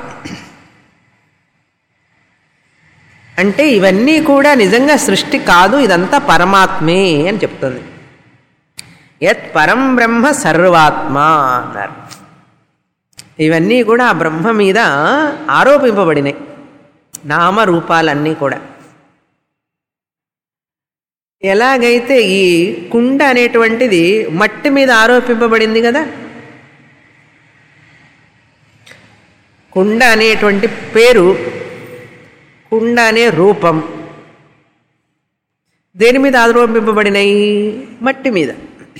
అంటే ఇవన్నీ కూడా నిజంగా సృష్టి కాదు ఇదంతా పరమాత్మే అని చెప్తుంది యత్ పరం బ్రహ్మ సర్వాత్మ అన్నారు ఇవన్నీ కూడా ఆ బ్రహ్మ మీద ఆరోపింపబడినాయి నామరూపాలన్నీ కూడా ఎలాగైతే ఈ కుండ అనేటువంటిది మట్టి మీద ఆరోపింపబడింది కదా కుండ అనేటువంటి పేరు కుండ అనే రూపం దేని మీద ఆరోపింపబడినాయి మట్టి మీద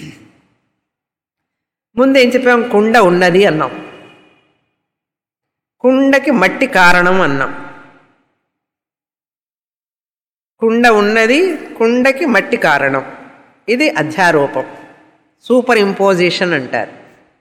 ముందు ఏం చెప్పాం కుండ ఉన్నది అన్నాం కుండకి మట్టి కారణం అన్నాం కుండ ఉన్నది కుండకి మట్టి కారణం ఇది అధ్యారోపం సూపర్ ఇంపోజిషన్ అంటారు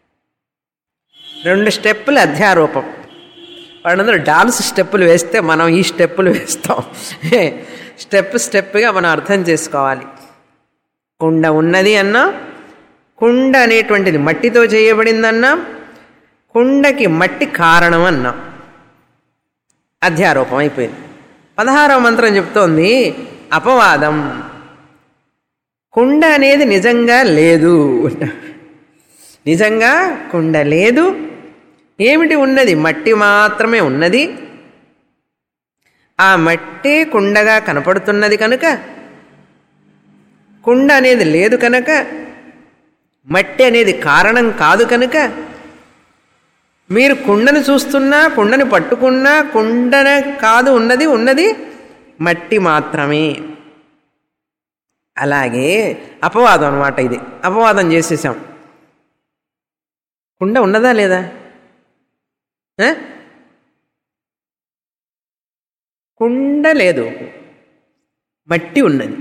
రెండు స్టెప్పులు అధ్యారోపం వాళ్ళందరూ డాన్స్ స్టెప్పులు వేస్తే మనం ఈ స్టెప్పులు వేస్తాం స్టెప్ స్టెప్గా మనం అర్థం చేసుకోవాలి కుండ ఉన్నది అన్నా కుండ అనేటువంటిది మట్టితో చేయబడిందన్నా కుండకి మట్టి కారణం అన్నాం అధ్యారోపం అయిపోయింది పదహారవ మంత్రం చెప్తోంది అపవాదం కుండ అనేది నిజంగా లేదు నిజంగా కుండ లేదు ఏమిటి ఉన్నది మట్టి మాత్రమే ఉన్నది ఆ మట్టే కుండగా కనపడుతున్నది కనుక కుండ అనేది లేదు కనుక మట్టి అనేది కారణం కాదు కనుక మీరు కుండను చూస్తున్నా కుండని పట్టుకున్నా కుండన కాదు ఉన్నది ఉన్నది మట్టి మాత్రమే అలాగే అపవాదం అనమాట ఇది అపవాదం చేసేసాం కుండ ఉన్నదా లేదా ఆ? కుండ లేదు మట్టి ఉన్నది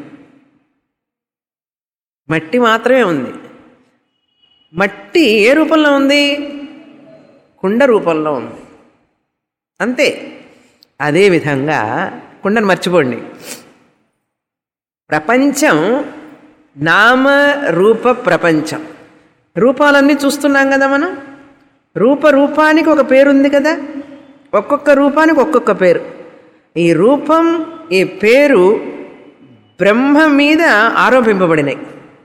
మట్టి మాత్రమే ఉంది మట్టి ఏ రూపంలో ఉంది కుండ రూపంలో ఉంది అంతే అదేవిధంగా కుండను మర్చిపోండి ప్రపంచం నామ రూప ప్రపంచం రూపాలన్నీ చూస్తున్నాం కదా మనం రూప రూపానికి ఒక పేరు ఉంది కదా ఒక్కొక్క రూపానికి ఒక్కొక్క పేరు ఈ రూపం ఈ పేరు బ్రహ్మ మీద ఆరోపింపబడినాయి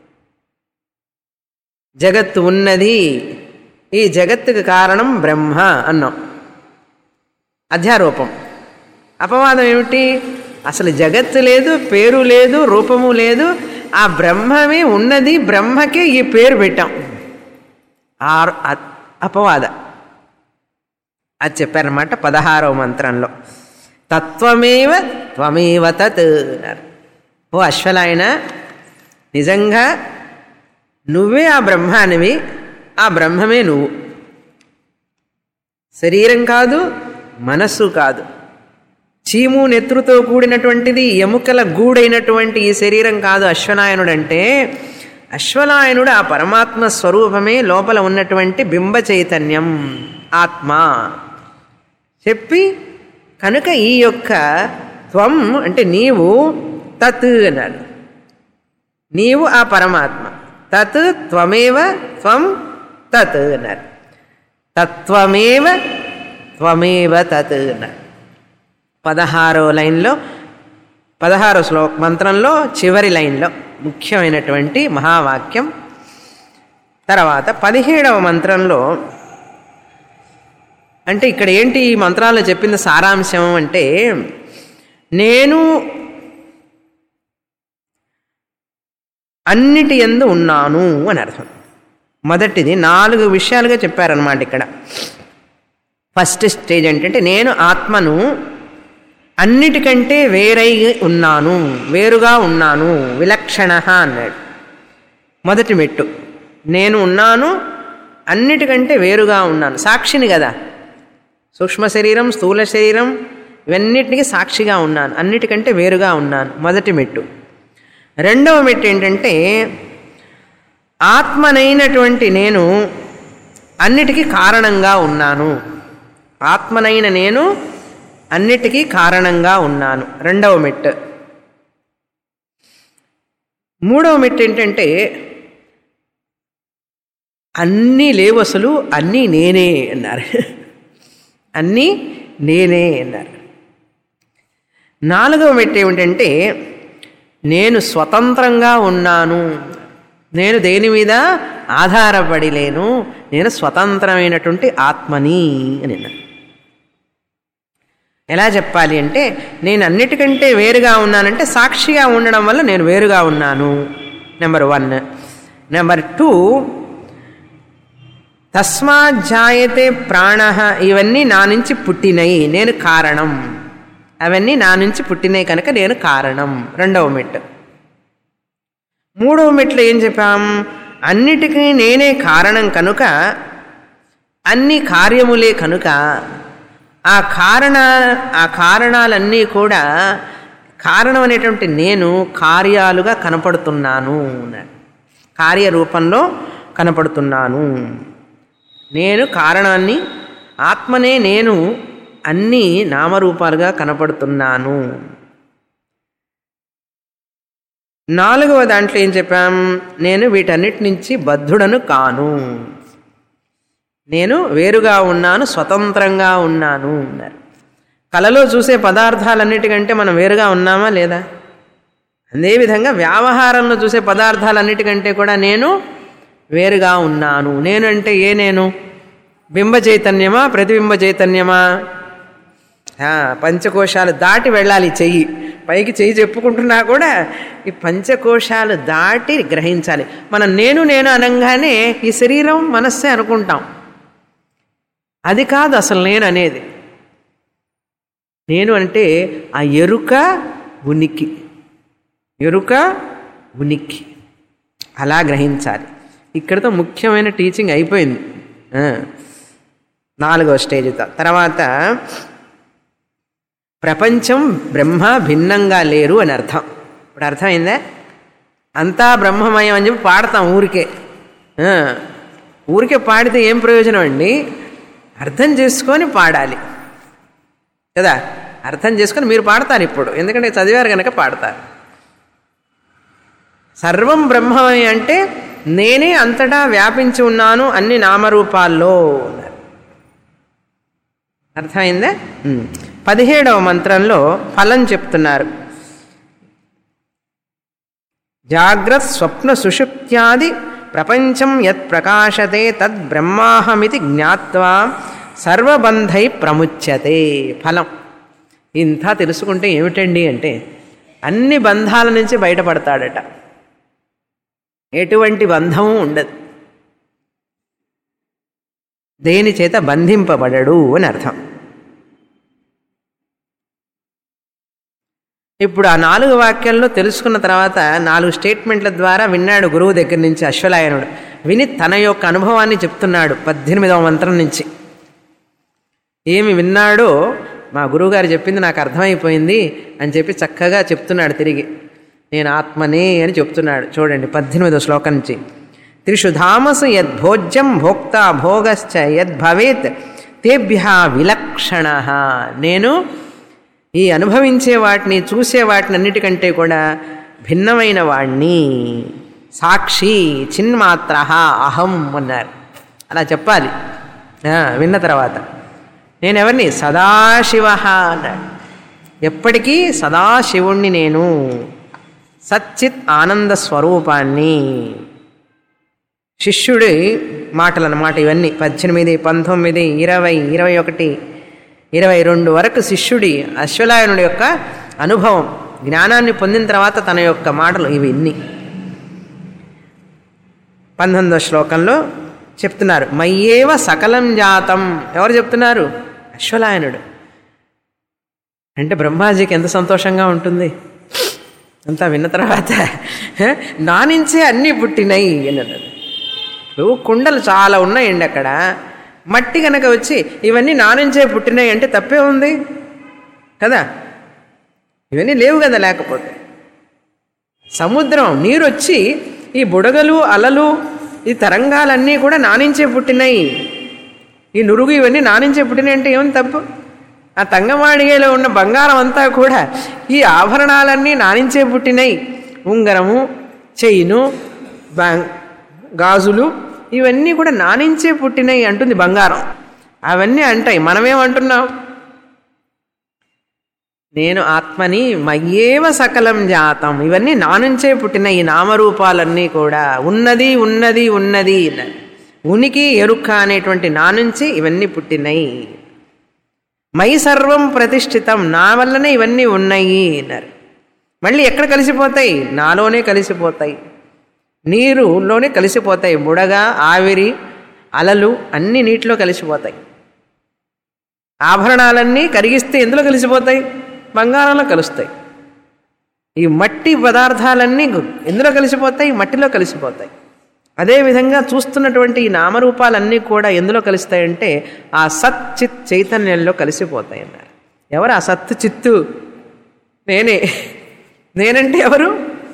జగత్తు ఉన్నది ఈ జగత్తుకు కారణం బ్రహ్మ అన్నాం అధ్యారూపం అపవాదం ఏమిటి అసలు జగత్తు లేదు పేరు లేదు రూపము లేదు ఆ బ్రహ్మమే ఉన్నది బ్రహ్మకే ఈ పేరు పెట్టాం ఆ అ- అపవాద అది చెప్పారన్నమాట పదహారవ మంత్రంలో తత్వమేవ త్వమేవ తత్ అన్నారు ఓ అశ్వలాయన నిజంగా నువ్వే ఆ బ్రహ్మానివి ఆ బ్రహ్మమే నువ్వు శరీరం కాదు మనస్సు కాదు చీము నెత్రుతో కూడినటువంటిది ఎముకల గూడైనటువంటి ఈ శరీరం కాదు అశ్వనాయనుడంటే అశ్వలాయనుడు ఆ పరమాత్మ స్వరూపమే లోపల ఉన్నటువంటి బింబ చైతన్యం ఆత్మ చెప్పి కనుక ఈ యొక్క త్వం అంటే నీవు తత్ అన్నాడు నీవు ఆ పరమాత్మ తత్ త్వమేవ త్వం తత్ అన్నారు తత్వమేవ త్వమేవ తత్ అన్నారు పదహారో లైన్లో పదహారో శ్లో మంత్రంలో చివరి లైన్లో ముఖ్యమైనటువంటి మహావాక్యం తర్వాత పదిహేడవ మంత్రంలో అంటే ఇక్కడ ఏంటి ఈ మంత్రాల్లో చెప్పింది సారాంశం అంటే నేను అన్నిటి ఎందు ఉన్నాను అని అర్థం మొదటిది నాలుగు విషయాలుగా చెప్పారనమాట ఇక్కడ ఫస్ట్ స్టేజ్ ఏంటంటే నేను ఆత్మను అన్నిటికంటే వేరై ఉన్నాను వేరుగా ఉన్నాను విలక్షణ అన్నాడు మొదటి మెట్టు నేను ఉన్నాను అన్నిటికంటే వేరుగా ఉన్నాను సాక్షిని కదా సూక్ష్మ శరీరం స్థూల శరీరం ఇవన్నిటికీ సాక్షిగా ఉన్నాను అన్నిటికంటే వేరుగా ఉన్నాను మొదటి మెట్టు రెండవ మెట్టు ఏంటంటే ఆత్మనైనటువంటి నేను అన్నిటికీ కారణంగా ఉన్నాను ఆత్మనైన నేను అన్నిటికీ కారణంగా ఉన్నాను రెండవ మెట్టు మూడవ మెట్టు ఏంటంటే అన్నీ లేవు అసలు అన్నీ నేనే అన్నారు అన్నీ నేనే అన్నారు నాలుగవ మెట్టు ఏమిటంటే నేను స్వతంత్రంగా ఉన్నాను నేను దేని మీద ఆధారపడి లేను నేను స్వతంత్రమైనటువంటి ఆత్మని అని అన్నారు ఎలా చెప్పాలి అంటే నేను అన్నిటికంటే వేరుగా ఉన్నానంటే సాక్షిగా ఉండడం వల్ల నేను వేరుగా ఉన్నాను నెంబర్ వన్ నెంబర్ టూ తస్మాత్ జాయతే ప్రాణ ఇవన్నీ నా నుంచి పుట్టినయి నేను కారణం అవన్నీ నా నుంచి పుట్టినాయి కనుక నేను కారణం రెండవ మెట్టు మూడవ మెట్లు ఏం చెప్పాం అన్నిటికీ నేనే కారణం కనుక అన్ని కార్యములే కనుక ఆ కారణ ఆ కారణాలన్నీ కూడా కారణం అనేటువంటి నేను కార్యాలుగా కనపడుతున్నాను అన్నాడు కార్యరూపంలో కనపడుతున్నాను నేను కారణాన్ని ఆత్మనే నేను అన్నీ నామరూపాలుగా కనపడుతున్నాను నాలుగవ దాంట్లో ఏం చెప్పాం నేను వీటన్నిటి నుంచి బద్ధుడను కాను నేను వేరుగా ఉన్నాను స్వతంత్రంగా ఉన్నాను అన్నారు కళలో చూసే పదార్థాలన్నిటికంటే మనం వేరుగా ఉన్నామా లేదా అదేవిధంగా వ్యవహారంలో చూసే పదార్థాలన్నిటికంటే కూడా నేను వేరుగా ఉన్నాను నేను అంటే ఏ నేను బింబ చైతన్యమా ప్రతిబింబ చైతన్యమా ఆ, పంచకోశాలు దాటి వెళ్ళాలి ఈ చెయ్యి పైకి చెయ్యి చెప్పుకుంటున్నా కూడా ఈ పంచకోశాలు దాటి గ్రహించాలి మనం నేను నేను అనగానే ఈ శరీరం మనస్సే అనుకుంటాం అది కాదు అసలు నేను అనేది నేను అంటే ఆ ఎరుక ఉనికి ఎరుక ఉనికి అలా గ్రహించాలి ఇక్కడతో ముఖ్యమైన టీచింగ్ అయిపోయింది ఆ, నాలుగో స్టేజ్తో తర్వాత ప్రపంచం బ్రహ్మ భిన్నంగా లేరు అని అర్థం ఇప్పుడు అర్థమైందా అంతా బ్రహ్మమయం అని చెప్పి పాడతాం ఊరికే ఆ, ఊరికే పాడితే ఏం ప్రయోజనం అండి అర్థం చేసుకొని పాడాలి కదా అర్థం చేసుకొని మీరు పాడతారు ఇప్పుడు ఎందుకంటే చదివారు కనుక పాడతారు సర్వం బ్రహ్మమయం అంటే నేనే అంతటా వ్యాపించి ఉన్నాను అన్ని నామరూపాల్లో అన్నారు అర్థమైందా ఉమ్. పదిహేడవ మంత్రంలో ఫలం చెప్తున్నారు జాగ్రత్ స్వప్న సుషుప్త్యాది ప్రపంచం యత్ ప్రకాశతే తద్ బ్రహ్మాహమితి జ్ఞాత్వా సర్వబంధై ప్రముచ్యతే ఫలం ఇంత తెలుసుకుంటే ఏమిటండి అంటే అన్ని బంధాల నుంచి బయటపడతాడట ఎటువంటి బంధము ఉండదు దేని చేత బంధింపబడడు అని అర్థం ఇప్పుడు ఆ నాలుగు వాక్యాల్లో తెలుసుకున్న తర్వాత నాలుగు స్టేట్మెంట్ల ద్వారా విన్నాడు గురువు దగ్గర నుంచి అశ్వలాయనుడు విని తన యొక్క అనుభవాన్ని చెప్తున్నాడు పద్దెనిమిదవ మంత్రం నుంచి ఏమి విన్నాడో మా గురువుగారు చెప్పింది నాకు అర్థమైపోయింది అని చెప్పి చక్కగా చెప్తున్నాడు తిరిగి నేను ఆత్మనే అని చెప్తున్నాడు చూడండి పద్దెనిమిదో శ్లోకం నుంచి త్రిషు ధామసు యద్భోజ్యం భోక్త భోగశ్చ యద్భవేత్ తేభ్య విలక్షణ నేను ఈ అనుభవించే వాటిని చూసే వాటిని అన్నిటికంటే కూడా భిన్నమైన వాణ్ణి సాక్షి చిన్మాత్ర అహం అన్నారు అలా చెప్పాలి ఆ, విన్న తర్వాత నేను ఎవరిని సదాశివ అన్నాడు ఎప్పటికీ సదాశివుణ్ణి నేను సచ్చిత్ ఆనంద స్వరూపాన్ని శిష్యుడి మాటలు అన్నమాట ఇవన్నీ పద్దెనిమిది పంతొమ్మిది ఇరవై ఇరవై ఒకటి ఇరవై రెండు వరకు శిష్యుడి అశ్వలాయనుడి యొక్క అనుభవం జ్ఞానాన్ని పొందిన తర్వాత తన యొక్క మాటలు ఇవి ఇన్ని పంతొమ్మిదో శ్లోకంలో చెప్తున్నారు మయ్యేవ సకలం జాతం ఎవరు చెప్తున్నారు అశ్వలాయనుడు అంటే బ్రహ్మాజీకి ఎంత సంతోషంగా ఉంటుంది అంతా విన్న తర్వాత "హ, నా నుంచే అన్నీ పుట్టినాయి అని అన్నాడు ఇప్పుడు కుండలు చాలా ఉన్నాయండి అక్కడ మట్టి కనుక వచ్చి ఇవన్నీ నా నుంచే పుట్టినాయి అంటే తప్పే ఉంది కదా ఇవన్నీ లేవు కదా లేకపోతే సముద్రం నీరు వచ్చి ఈ బుడగలు అలలు ఈ తరంగాలన్నీ కూడా నానించే పుట్టినాయి ఈ నురుగు ఇవన్నీ నానించే పుట్టినాయి అంటే ఏం తప్పు ఆ తంగమాడిగలో ఉన్న బంగారం అంతా కూడా ఈ ఆభరణాలన్నీ నానించే పుట్టినాయి ఉంగరము చైను బ్యాం- గాజులు ఇవన్నీ కూడా నానించే పుట్టినాయి అంటుంది బంగారం అవన్నీ అంటాయి మనమేమంటున్నాం నేను ఆత్మని మయ్యేవ సకలం జాతం ఇవన్నీ నా నుంచే పుట్టిన ఈ నామరూపాలన్నీ కూడా ఉన్నది ఉన్నది ఉన్నది అన్నారు. ఉనికి ఎరుక అనేటువంటి నా నుంచి ఇవన్నీ పుట్టినాయి మై సర్వం ప్రతిష్ఠితం నా వల్లనే ఇవన్నీ ఉన్నాయి అన్నారు మళ్ళీ ఎక్కడ కలిసిపోతాయి నాలోనే కలిసిపోతాయి నీరులోనే కలిసిపోతాయి బుడగ ఆవిరి అలలు అన్నీ నీటిలో కలిసిపోతాయి ఆభరణాలన్నీ కరిగిస్తే ఎందులో కలిసిపోతాయి బంగారంలో కలుస్తాయి ఈ మట్టి పదార్థాలన్నీ గు- ఎందులో కలిసిపోతాయి మట్టిలో కలిసిపోతాయి అదేవిధంగా చూస్తున్నటువంటి ఈ నామరూపాలన్నీ కూడా ఎందులో కలుస్తాయంటే ఆ సత్ చిత్ చైతన్యంలో కలిసిపోతాయి అన్నారు ఎవరు ఆ సత్ చిత్తు నేనే నేనంటే ఎవరు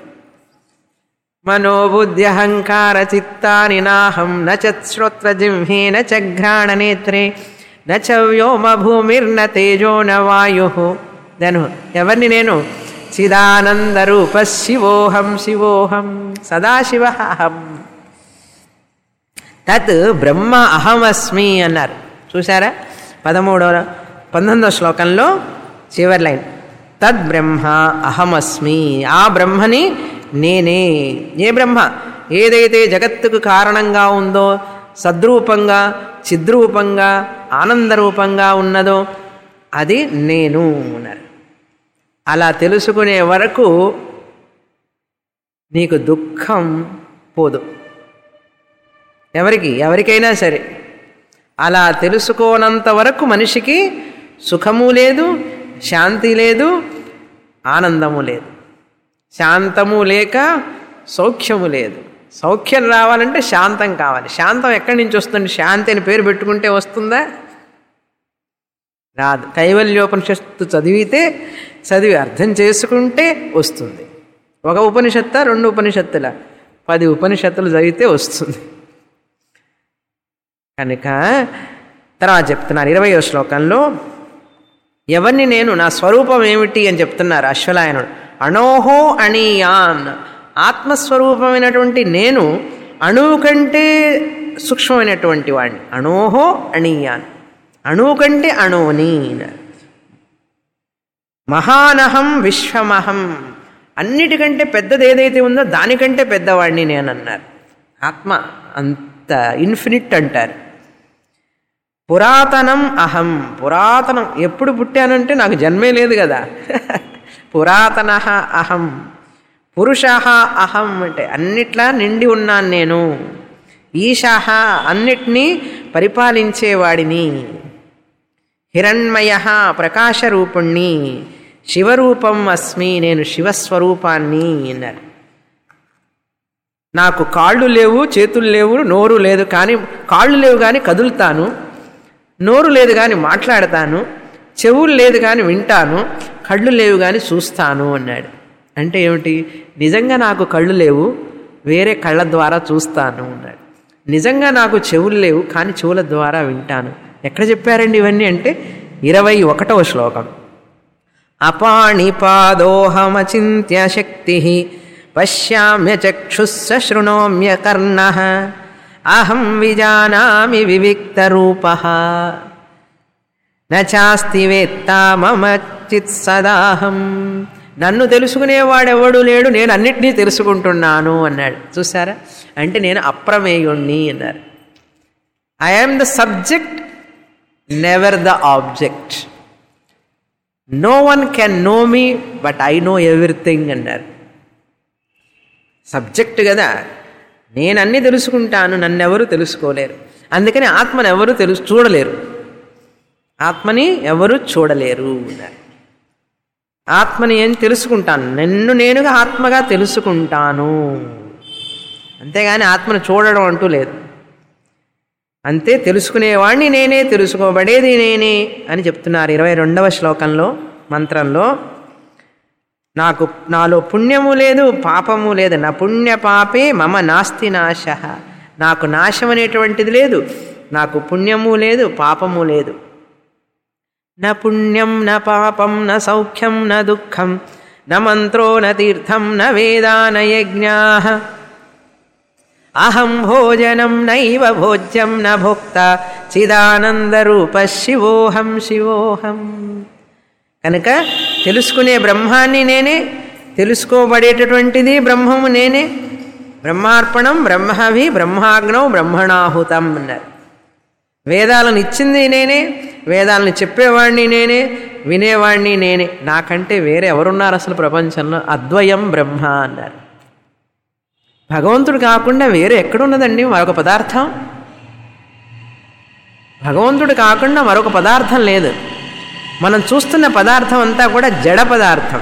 మనోబుద్ధి అహంకార చిత్తాని నాహం నశ్రోత్ర జిహ్మే నఘ్రాణ నేత్రే నచ వ్యోమ భూమిర్న తేజో న వాయు దను ఎవరిని నేను చిదానంద రూప శివోహం శివోహం సదాశివ అహం తత్ బ్రహ్మ అహమస్మి అన్నారు చూసారా పదమూడవ పంతొమ్మిదవ శ్లోకంలో చివరి లైన్ తద్ బ్రహ్మ అహమస్మి ఆ బ్రహ్మని నేనే ఏ బ్రహ్మ ఏదైతే జగత్తుకు కారణంగా ఉందో సద్రూపంగా చిద్రూపంగా ఆనందరూపంగా ఉన్నదో అది నేను అన్నారు అలా తెలుసుకునే వరకు నీకు దుఃఖం పోదు ఎవరికి ఎవరికైనా సరే అలా తెలుసుకోనంత వరకు మనిషికి సుఖము లేదు శాంతి లేదు ఆనందము లేదు శాంతము లేక సౌఖ్యము లేదు సౌఖ్యం రావాలంటే శాంతం కావాలి శాంతం ఎక్కడి నుంచి వస్తుంది శాంతి అని పేరు పెట్టుకుంటే వస్తుందా రాదు కైవల్యోపనిషత్తు చదివితే చదివి అర్థం చేసుకుంటే వస్తుంది ఒక ఉపనిషత్త రెండు ఉపనిషత్తుల పది ఉపనిషత్తులు చదివితే వస్తుంది కనుక తర్వాత చెప్తున్నారు ఇరవయో శ్లోకంలో ఎవరిని నేను నా స్వరూపం ఏమిటి అని చెప్తున్నారు అశ్వలాయనుడు అణోహో అణీయాన్ ఆత్మస్వరూపమైనటువంటి నేను అణువు కంటే సూక్ష్మమైనటువంటి వాడిని అణోహో అణీయాన్ అణువు కంటే అణువుని మహానహం విశ్వమహం అన్నిటికంటే పెద్దది ఏదైతే ఉందో దానికంటే పెద్దవాడిని నేను అన్నారు ఆత్మ అంత ఇన్ఫినిట్ అంటారు పురాతనం అహం పురాతనం ఎప్పుడు పుట్టానంటే నాకు జన్మే లేదు కదా పురాతన అహం పురుష అహం అంటే అన్నిట్లా నిండి ఉన్నాను నేను ఈశాహ అన్నిటినీ పరిపాలించేవాడిని హిరణ్మయ ప్రకాశరూపుణ్ణి శివరూపం అస్మి నేను శివస్వరూపాన్ని అన్నారు నాకు కాళ్ళు లేవు చేతులు లేవు నోరు లేదు కానీ కాళ్ళు లేవు కానీ కదులుతాను నోరు లేదు కానీ మాట్లాడతాను చెవులు లేదు కానీ వింటాను కళ్ళు లేవు కానీ చూస్తాను అన్నాడు అంటే ఏమిటి నిజంగా నాకు కళ్ళు లేవు వేరే కళ్ళ ద్వారా చూస్తాను అన్నాడు నిజంగా నాకు చెవులు లేవు కానీ చెవుల ద్వారా వింటాను ఎక్కడ చెప్పారండి ఇవన్నీ అంటే ఇరవై ఒకటవ శ్లోకం అపాణిపాదోహమచింత్య శక్తి పశ్యామ్య చక్షుస్స శృణోమ్య కర్ణ అహం విజానామి వివిక్తరూప నాస్తి వేత్త మమ చిత్సదాహం నన్ను తెలుసుకునేవాడెవడు లేడు నేను అన్నిటినీ తెలుసుకుంటున్నాను అన్నాడు చూసారా అంటే నేను అప్రమేయుణ్ణి అన్నారు I'm the subject never the object no one can know me but I know everything అన్నారు సబ్జెక్ట్ కదా నేను అన్నీ తెలుసుకుంటాను నన్నెవరు తెలుసుకోలేరు అందుకని ఆత్మను ఎవరు తెలుసు చూడలేరు ఆత్మని ఎవరు చూడలేరు అన్నారు ఆత్మని ఏం తెలుసుకుంటాను నన్ను నేనుగా ఆత్మగా తెలుసుకుంటాను అంతేగాని ఆత్మను చూడడం అంటూ లేదు అంతే తెలుసుకునేవాడిని నేనే తెలుసుకోబడేది నేనే అని చెప్తున్నారు ఇరవై రెండవ శ్లోకంలో మంత్రంలో నాకు నాలో పుణ్యము లేదు పాపము లేదు నా పుణ్య పాపే మమ నాస్తి నాశ నాకు నాశం అనేటువంటిది లేదు నాకు పుణ్యము లేదు పాపము లేదు న పుణ్యం న పాపం న సౌఖ్యం న దుఃఖం న మంత్రో న తీర్థం న వేదా న యజ్ఞా అహం భోజనం నైవ భోజ్యం న భోక్త చిదానందరూప శివోహం శివోహం కనుక తెలుసుకునే బ్రహ్మాన్ని నేనే తెలుసుకోబడేటటువంటిది బ్రహ్మము నేనే బ్రహ్మార్పణం బ్రహ్మవి బ్రహ్మాగ్నౌ బ్రహ్మణాహుతం అన్నారు వేదాలను ఇచ్చింది నేనే వేదాలను చెప్పేవాడిని నేనే వినేవాడిని నేనే నాకంటే వేరే ఎవరున్నారు అసలు ప్రపంచంలో అద్వయం బ్రహ్మ అన్నారు భగవంతుడు కాకుండా వేరే ఎక్కడున్నదండి మరొక పదార్థం భగవంతుడు కాకుండా మరొక పదార్థం లేదు మనం చూస్తున్న పదార్థం అంతా కూడా జడ పదార్థం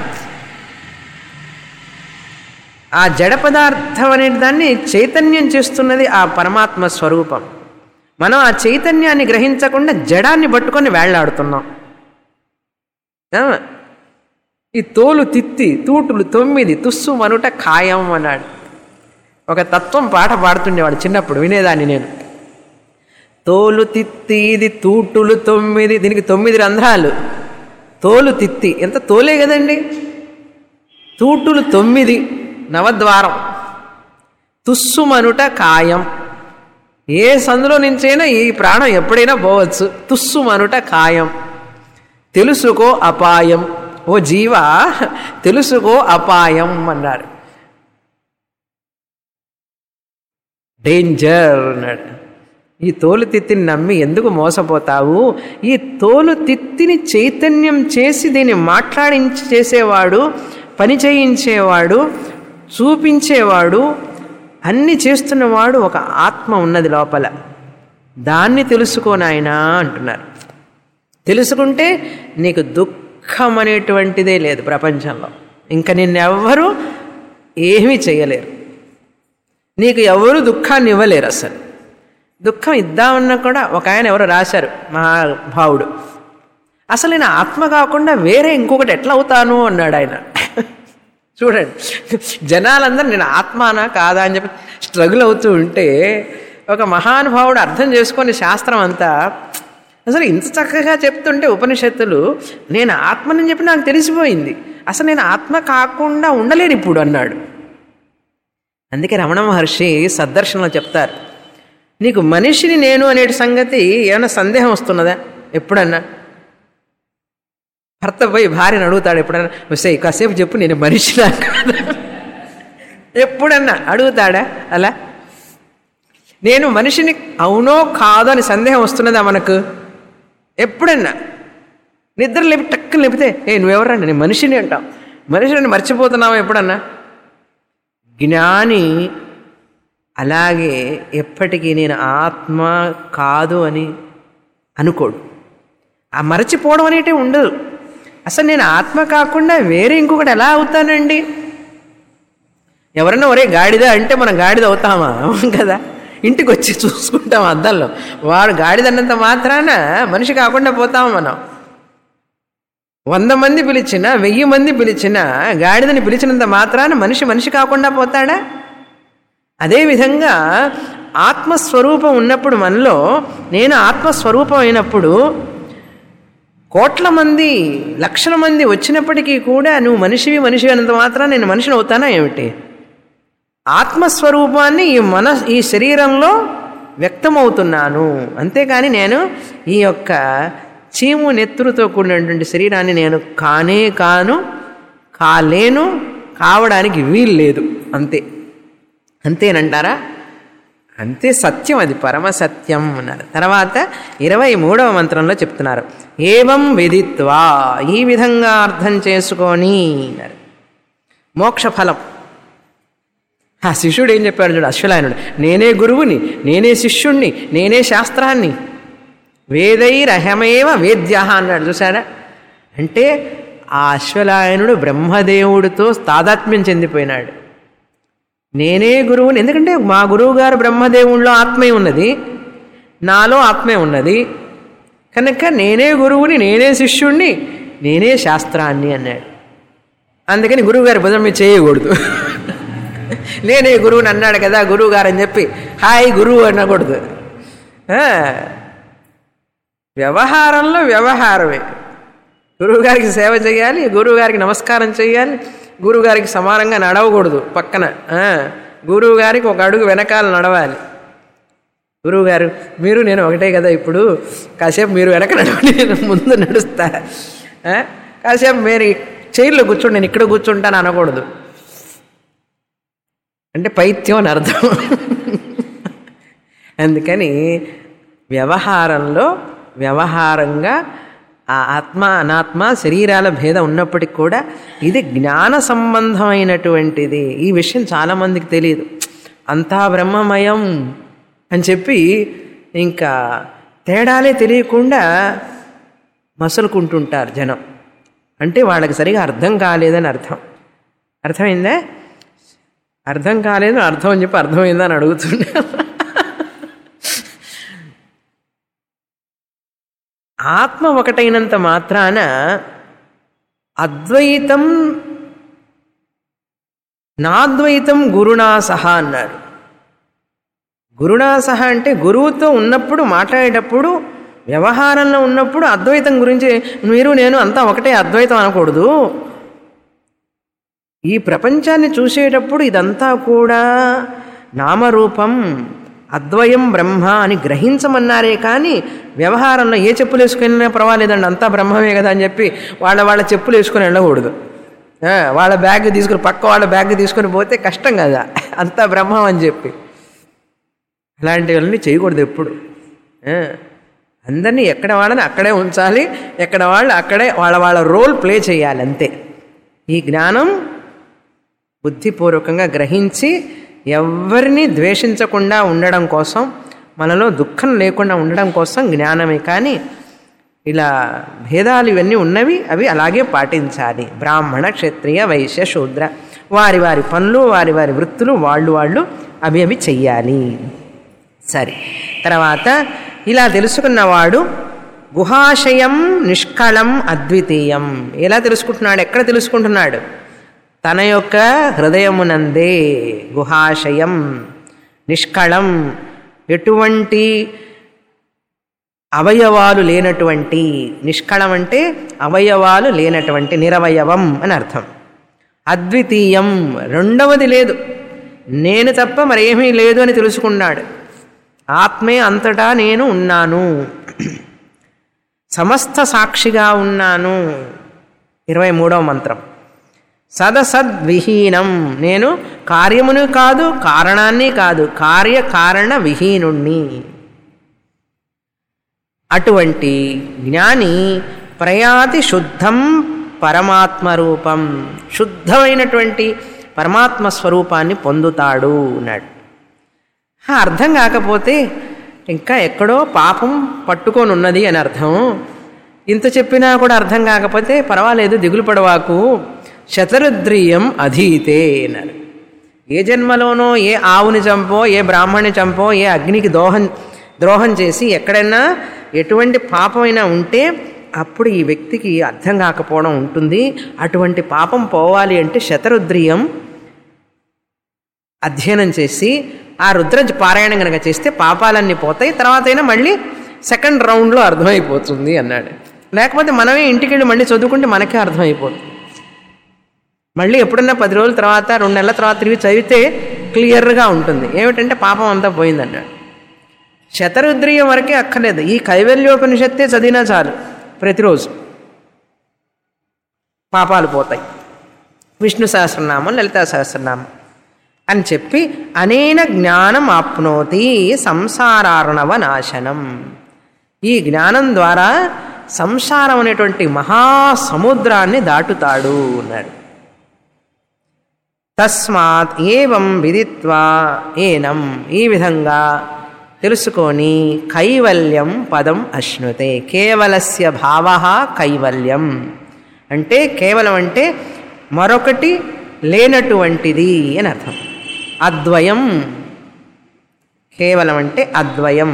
ఆ జడ పదార్థం అనే దాన్ని చైతన్యం చేస్తున్నది ఆ పరమాత్మ స్వరూపం మనం ఆ చైతన్యాన్ని గ్రహించకుండా జడాన్ని పట్టుకొని వేళ్లాడుతున్నాం ఆ? ఈ తోలు తిత్తి తూటులు తొమ్మిది తుస్సు మనుట ఖాయం అన్నాడు ఒక తత్వం పాట పాడుతుండేవాడు చిన్నప్పుడు వినేదాన్ని నేను తోలు తిత్తి ఇది తూటులు తొమ్మిది దీనికి తొమ్మిది రంధ్రాలు తోలు తిత్తి ఎంత తోలే కదండి తూటులు తొమ్మిది నవద్వారం తుస్సుమనుట ఖాయం ఏ సందులో నుంచైనా ఈ ప్రాణం ఎప్పుడైనా పోవచ్చు తుస్సుమనుట ఖాయం తెలుసుకో అపాయం ఓ జీవ తెలుసుకో అపాయం అన్నారు డేంజర్ అన్నాడు ఈ తోలు తిత్తిని నమ్మి ఎందుకు మోసపోతావు ఈ తోలు తిత్తిని చైతన్యం చేసి దీన్ని మాట్లాడించి చేసేవాడు పని చేయించేవాడు చూపించేవాడు అన్ని చేస్తున్నవాడు ఒక ఆత్మ ఉన్నది లోపల దాన్ని తెలుసుకోనాయనా అంటున్నారు తెలుసుకుంటే నీకు దుఃఖం అనేటువంటిదే లేదు ప్రపంచంలో ఇంకా నిన్నెవ్వరూ ఏమీ చేయలేరు నీకు ఎవరు దుఃఖాన్ని ఇవ్వలేరు అసలు దుఃఖం ఇద్దామన్నా కూడా ఒక ఆయన ఎవరు రాశారు మహాభావుడు అసలు నేను ఆత్మ కాకుండా వేరే ఇంకొకటి ఎట్లా అవుతాను అన్నాడు ఆయన చూడండి జనాలందరూ నేను ఆత్మానా కాదా అని చెప్పి స్ట్రగుల్ అవుతూ ఉంటే ఒక మహానుభావుడు అర్థం చేసుకొని శాస్త్రం అంతా అసలు ఇంత చక్కగా చెప్తుంటే ఉపనిషత్తులు నేను ఆత్మని చెప్పి నాకు తెలిసిపోయింది అసలు నేను ఆత్మ కాకుండా ఉండలేను ఇప్పుడు అన్నాడు అందుకే రమణ మహర్షి సద్దర్శనలో చెప్తారు నీకు మనిషిని నేను అనే సంగతి ఏమైనా సందేహం వస్తున్నదా ఎప్పుడన్నా భర్త పోయి భార్యను అడుగుతాడు ఎప్పుడన్నా వస్తే కాసేపు చెప్పు నేను మనిషినా కాదా ఎప్పుడన్నా అడుగుతాడా అలా నేను మనిషిని అవునో కాదో అని సందేహం వస్తున్నదా మనకు ఎప్పుడన్నా నిద్ర లేపి టక్కుని లేపితే ఏ నువ్వెవరండి నేను మనిషిని అంటాం మనిషిని మర్చిపోతున్నావా ఎప్పుడన్నా జ్ఞాని అలాగే ఎప్పటికీ నేను ఆత్మ కాదు అని అనుకోడు ఆ మరచిపోవడం అనేటి ఉండదు అసలు నేను ఆత్మ కాకుండా వేరే ఇంకొకటి ఎలా అవుతానండి ఎవరన్నా ఒరే గాడిద అంటే మనం గాడిద అవుతామా అవును కదా ఇంటికి వచ్చి చూసుకుంటాం అద్దంలో వాడు గాడిదన్నంత మాత్రాన మనిషి కాకుండా పోతాము మనం వంద మంది పిలిచినా వెయ్యి మంది పిలిచినా గాడిదని పిలిచినంత మాత్రాన మనిషి మనిషి కాకుండా పోతాడా అదేవిధంగా ఆత్మస్వరూపం ఉన్నప్పుడు మనలో నేను ఆత్మస్వరూపం అయినప్పుడు కోట్ల మంది లక్షల మంది వచ్చినప్పటికీ కూడా నువ్వు మనిషివి మనిషి అన్నంత మాత్రం నేను మనిషిని అవుతానా ఏమిటి ఆత్మస్వరూపాన్ని ఈ మన ఈ శరీరంలో వ్యక్తమవుతున్నాను అంతేకాని నేను ఈ యొక్క చీము నెత్తురుతో కూడినటువంటి శరీరాన్ని నేను కానే కాను కాలేను కావడానికి వీలు లేదు అంతే అంతేనంటారా అంతే సత్యం అది పరమ సత్యం అన్నారు తర్వాత ఇరవై మూడవ మంత్రంలో చెప్తున్నారు ఏవం విదిత్వా ఈ విధంగా అర్థం చేసుకొని అన్నారు మోక్షఫలం ఆ శిష్యుడు ఏం చెప్పాడు చూడు అశ్వలాయనుడు నేనే గురువుని నేనే శిష్యుణ్ణి నేనే శాస్త్రాన్ని వేదైరహమేవ వేద్య అన్నాడు చూసారా అంటే ఆ అశ్వలాయనుడు బ్రహ్మదేవుడితో తాదాత్మ్యం చెందిపోయినాడు నేనే గురువుని ఎందుకంటే మా గురువు గారు బ్రహ్మదేవుల్లో ఆత్మే ఉన్నది నాలో ఆత్మే ఉన్నది కనుక నేనే గురువుని నేనే శిష్యుణ్ణి నేనే శాస్త్రాన్ని అన్నాడు అందుకని గురువుగారి భుజం మీద చేయకూడదు నేనే గురువుని అన్నాడు కదా గురువు గారు అని చెప్పి హాయ్ గురువు అనకూడదు ఆ, వ్యవహారంలో వ్యవహారమే గురువుగారికి సేవ చేయాలి గురువుగారికి నమస్కారం చేయాలి గురువుగారికి సమానంగా నడవకూడదు పక్కన ఆ, గురువుగారికి ఒక అడుగు వెనకాల నడవాలి గురువుగారు మీరు నేను ఒకటే కదా ఇప్పుడు కాసేపు మీరు వెనక నడవండి నేను ముందు నడుస్తా ఆ, కాసేపు మీరు చైర్లో కూర్చోండి నేను ఇక్కడ కూర్చుంటాను అనకూడదు అంటే పైత్యం అని అర్థం అందుకని వ్యవహారంలో వ్యవహారంగా ఆ ఆత్మ అనాత్మ శరీరాల భేదం ఉన్నప్పటికీ కూడా ఇది జ్ఞాన సంబంధమైనటువంటిది ఈ విషయం చాలామందికి తెలియదు అంతా బ్రహ్మమయం అని చెప్పి ఇంకా తేడాలే తెలియకుండా మసలుకుంటుంటారు జనం అంటే వాళ్ళకి సరిగా అర్థం కాలేదని అర్థం అర్థమైందా అర్థం కాలేదు అర్థం అని చెప్పి అర్థమైందా అని అడుగుతుండే ఆత్మ ఒకటైనంత మాత్రాన అద్వైతం నాద్వైతం గురునా సహా అన్నారు గురునా సహా అంటే గురువుతో ఉన్నప్పుడు మాట్లాడేటప్పుడు వ్యవహారంలో ఉన్నప్పుడు అద్వైతం గురించి మీరు నేను అంతా ఒకటే అద్వైతం అనకూడదు ఈ ప్రపంచాన్ని చూసేటప్పుడు ఇదంతా కూడా నామరూపం అద్వయం బ్రహ్మ అని గ్రహించమన్నారే కానీ వ్యవహారంలో ఏ చెప్పులు వేసుకుని పర్వాలేదండి అంతా బ్రహ్మమే కదా అని చెప్పి వాళ్ళ వాళ్ళ చెప్పులు వేసుకొని వెళ్ళకూడదు ఆ, వాళ్ళ బ్యాగ్ తీసుకుని పక్క వాళ్ళ బ్యాగ్ తీసుకొని పోతే కష్టం కదా అంతా బ్రహ్మం అని చెప్పి అలాంటివన్నీ చేయకూడదు ఎప్పుడు ఆ, అందరినీ ఎక్కడ వాళ్ళని అక్కడే ఉంచాలి ఎక్కడ వాళ్ళు అక్కడే వాళ్ళ వాళ్ళ రోల్ ప్లే చేయాలి అంతే ఈ జ్ఞానం బుద్ధిపూర్వకంగా గ్రహించి ఎవరిని ద్వేషించకుండా ఉండడం కోసం మనలో దుఃఖం లేకుండా ఉండడం కోసం జ్ఞానమే కానీ ఇలా భేదాలు ఇవన్నీ ఉన్నవి అవి అలాగే పాటించాలి బ్రాహ్మణ క్షత్రియ వైశ్య శూద్ర వారి వారి పనులు వారి వారి వృత్తులు వాళ్ళు వాళ్ళు అవి అవి చెయ్యాలి సరే తర్వాత ఇలా తెలుసుకున్నవాడు గుహాశయం నిష్కళం అద్వితీయం ఎలా తెలుసుకుంటున్నాడు ఎక్కడ తెలుసుకుంటున్నాడు తన యొక్క హృదయమునందే గుహాశయం నిష్కళం ఎటువంటి అవయవాలు లేనటువంటి నిష్కళం అంటే అవయవాలు లేనటువంటి నిరవయవం అని అర్థం అద్వితీయం రెండవది లేదు నేను తప్ప మరేమీ లేదు అని తెలుసుకున్నాడు ఆత్మే అంతటా నేను ఉన్నాను సమస్త సాక్షిగా ఉన్నాను ఇరవై మూడవ మంత్రం సదసద్విహీనం నేను కార్యమును కాదు కారణాన్ని కాదు కార్యకారణ విహీనుణ్ణి అటువంటి జ్ఞాని ప్రయాతి శుద్ధం పరమాత్మ రూపం శుద్ధమైనటువంటి పరమాత్మ స్వరూపాన్ని పొందుతాడు అన్నాడు ఆ అర్థం కాకపోతే ఇంకా ఎక్కడో పాపం పట్టుకొని ఉన్నది అని అర్థం ఇంత చెప్పినా కూడా అర్థం కాకపోతే పర్వాలేదు దిగులు పడవాకు శతరుద్రియం అధీతే అన్నారు ఏ జన్మలోనో ఏ ఆవుని చంపో ఏ బ్రాహ్మణ్ణి చంపో ఏ అగ్నికి దోహం ద్రోహం చేసి ఎక్కడైనా ఎటువంటి పాపమైనా ఉంటే అప్పుడు ఈ వ్యక్తికి అర్థం కాకపోవడం ఉంటుంది అటువంటి పాపం పోవాలి అంటే శతరుద్రియం అధ్యయనం చేసి ఆ రుద్ర పారాయణం కనుక చేస్తే పాపాలన్నీ పోతాయి తర్వాత అయినా మళ్ళీ సెకండ్ రౌండ్లో అర్థమైపోతుంది అన్నాడు లేకపోతే మనమే ఇంటికి వెళ్ళి మళ్ళీ చదువుకుంటే మనకే అర్థమైపోతుంది మళ్ళీ ఎప్పుడన్నా పది రోజుల తర్వాత రెండు నెలల తర్వాత తిరిగి చదివితే క్లియర్గా ఉంటుంది ఏమిటంటే పాపం అంతా పోయిందన్నాడు శతరుద్రియం వరకే అక్కర్లేదు ఈ కైవల్యోపనిషత్తే చదివినా చాలు ప్రతిరోజు పాపాలు పోతాయి విష్ణు సహస్రనామం లలితా సహస్రనామం అని చెప్పి అనేన జ్ఞానం ఆప్నోతి సంసారార్ణవ నాశనం ఈ జ్ఞానం ద్వారా సంసారం అనేటువంటి మహాసముద్రాన్ని దాటుతాడు అన్నాడు తస్మాత్ ఏవం విదిత్వా ఏనం ఈ విధంగా తెలుసుకొని కైవల్యం పదం అశ్నుతే కేవలస్య భావ కైవల్యం అంటే కేవలం అంటే మరొకటి లేనటువంటిది అని అర్థం అద్వయం కేవలం అంటే అద్వయం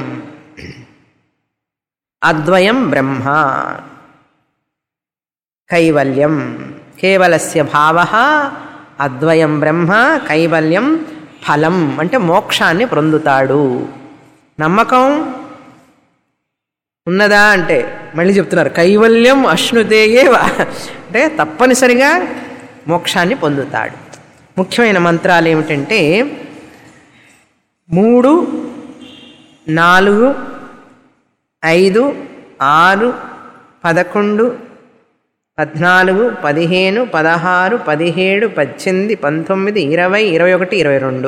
అద్వయం బ్రహ్మ కైవల్యం కేవలస్య భావ అద్వయం బ్రహ్మ కైవల్యం ఫలం అంటే మోక్షాన్ని పొందుతాడు నమ్మకం ఉన్నదా అంటే మళ్ళీ చెప్తున్నారు కైవల్యం అశ్నుతేయేవ అంటే తప్పనిసరిగా మోక్షాన్ని పొందుతాడు ముఖ్యమైన మంత్రాలు ఏమిటంటే మూడు నాలుగు ఐదు ఆరు పదకొండు పద్నాలుగు పదిహేను పదహారు పదిహేడు పద్దెనిమిది పంతొమ్మిది ఇరవై ఇరవై ఒకటి ఇరవై రెండు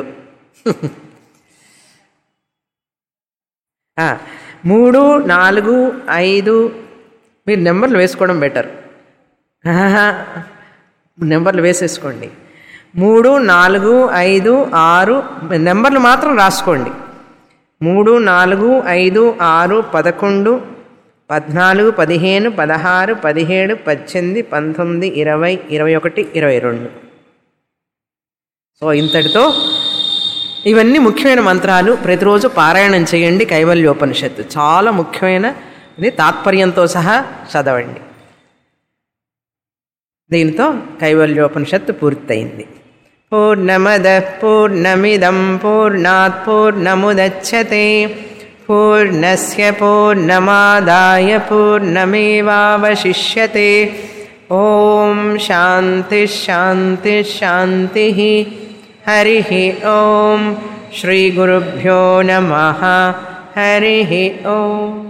ఆ, మూడు నాలుగు ఐదు మీరు నెంబర్లు వేసుకోవడం బెటర్ నెంబర్లు వేసేసుకోండి మూడు నాలుగు ఐదు ఆరు నెంబర్లు మాత్రం రాసుకోండి మూడు నాలుగు ఐదు ఆరు పదకొండు పద్నాలుగు పదిహేను పదహారు పదిహేడు పద్దెనిమిది పంతొమ్మిది ఇరవై ఇరవై ఒకటి ఇరవై రెండు సో ఇంతటితో ఇవన్నీ ముఖ్యమైన మంత్రాలు ప్రతిరోజు పారాయణం చేయండి కైవల్యోపనిషత్తు చాలా ముఖ్యమైన ఇది తాత్పర్యంతో సహా చదవండి దీంతో కైవల్యోపనిషత్తు పూర్తయింది పూర్ణమద పూర్ణమిదం పూర్ణాత్ పూర్ణముదచ్చతే పూర్ణస్య పూర్ణమాదాయ పూర్ణమేవావశిష్యతే ఓం శాంతి శాంతి శాంతి హరి ఓం శ్రీ గురుభ్యో నమ హరి ఓం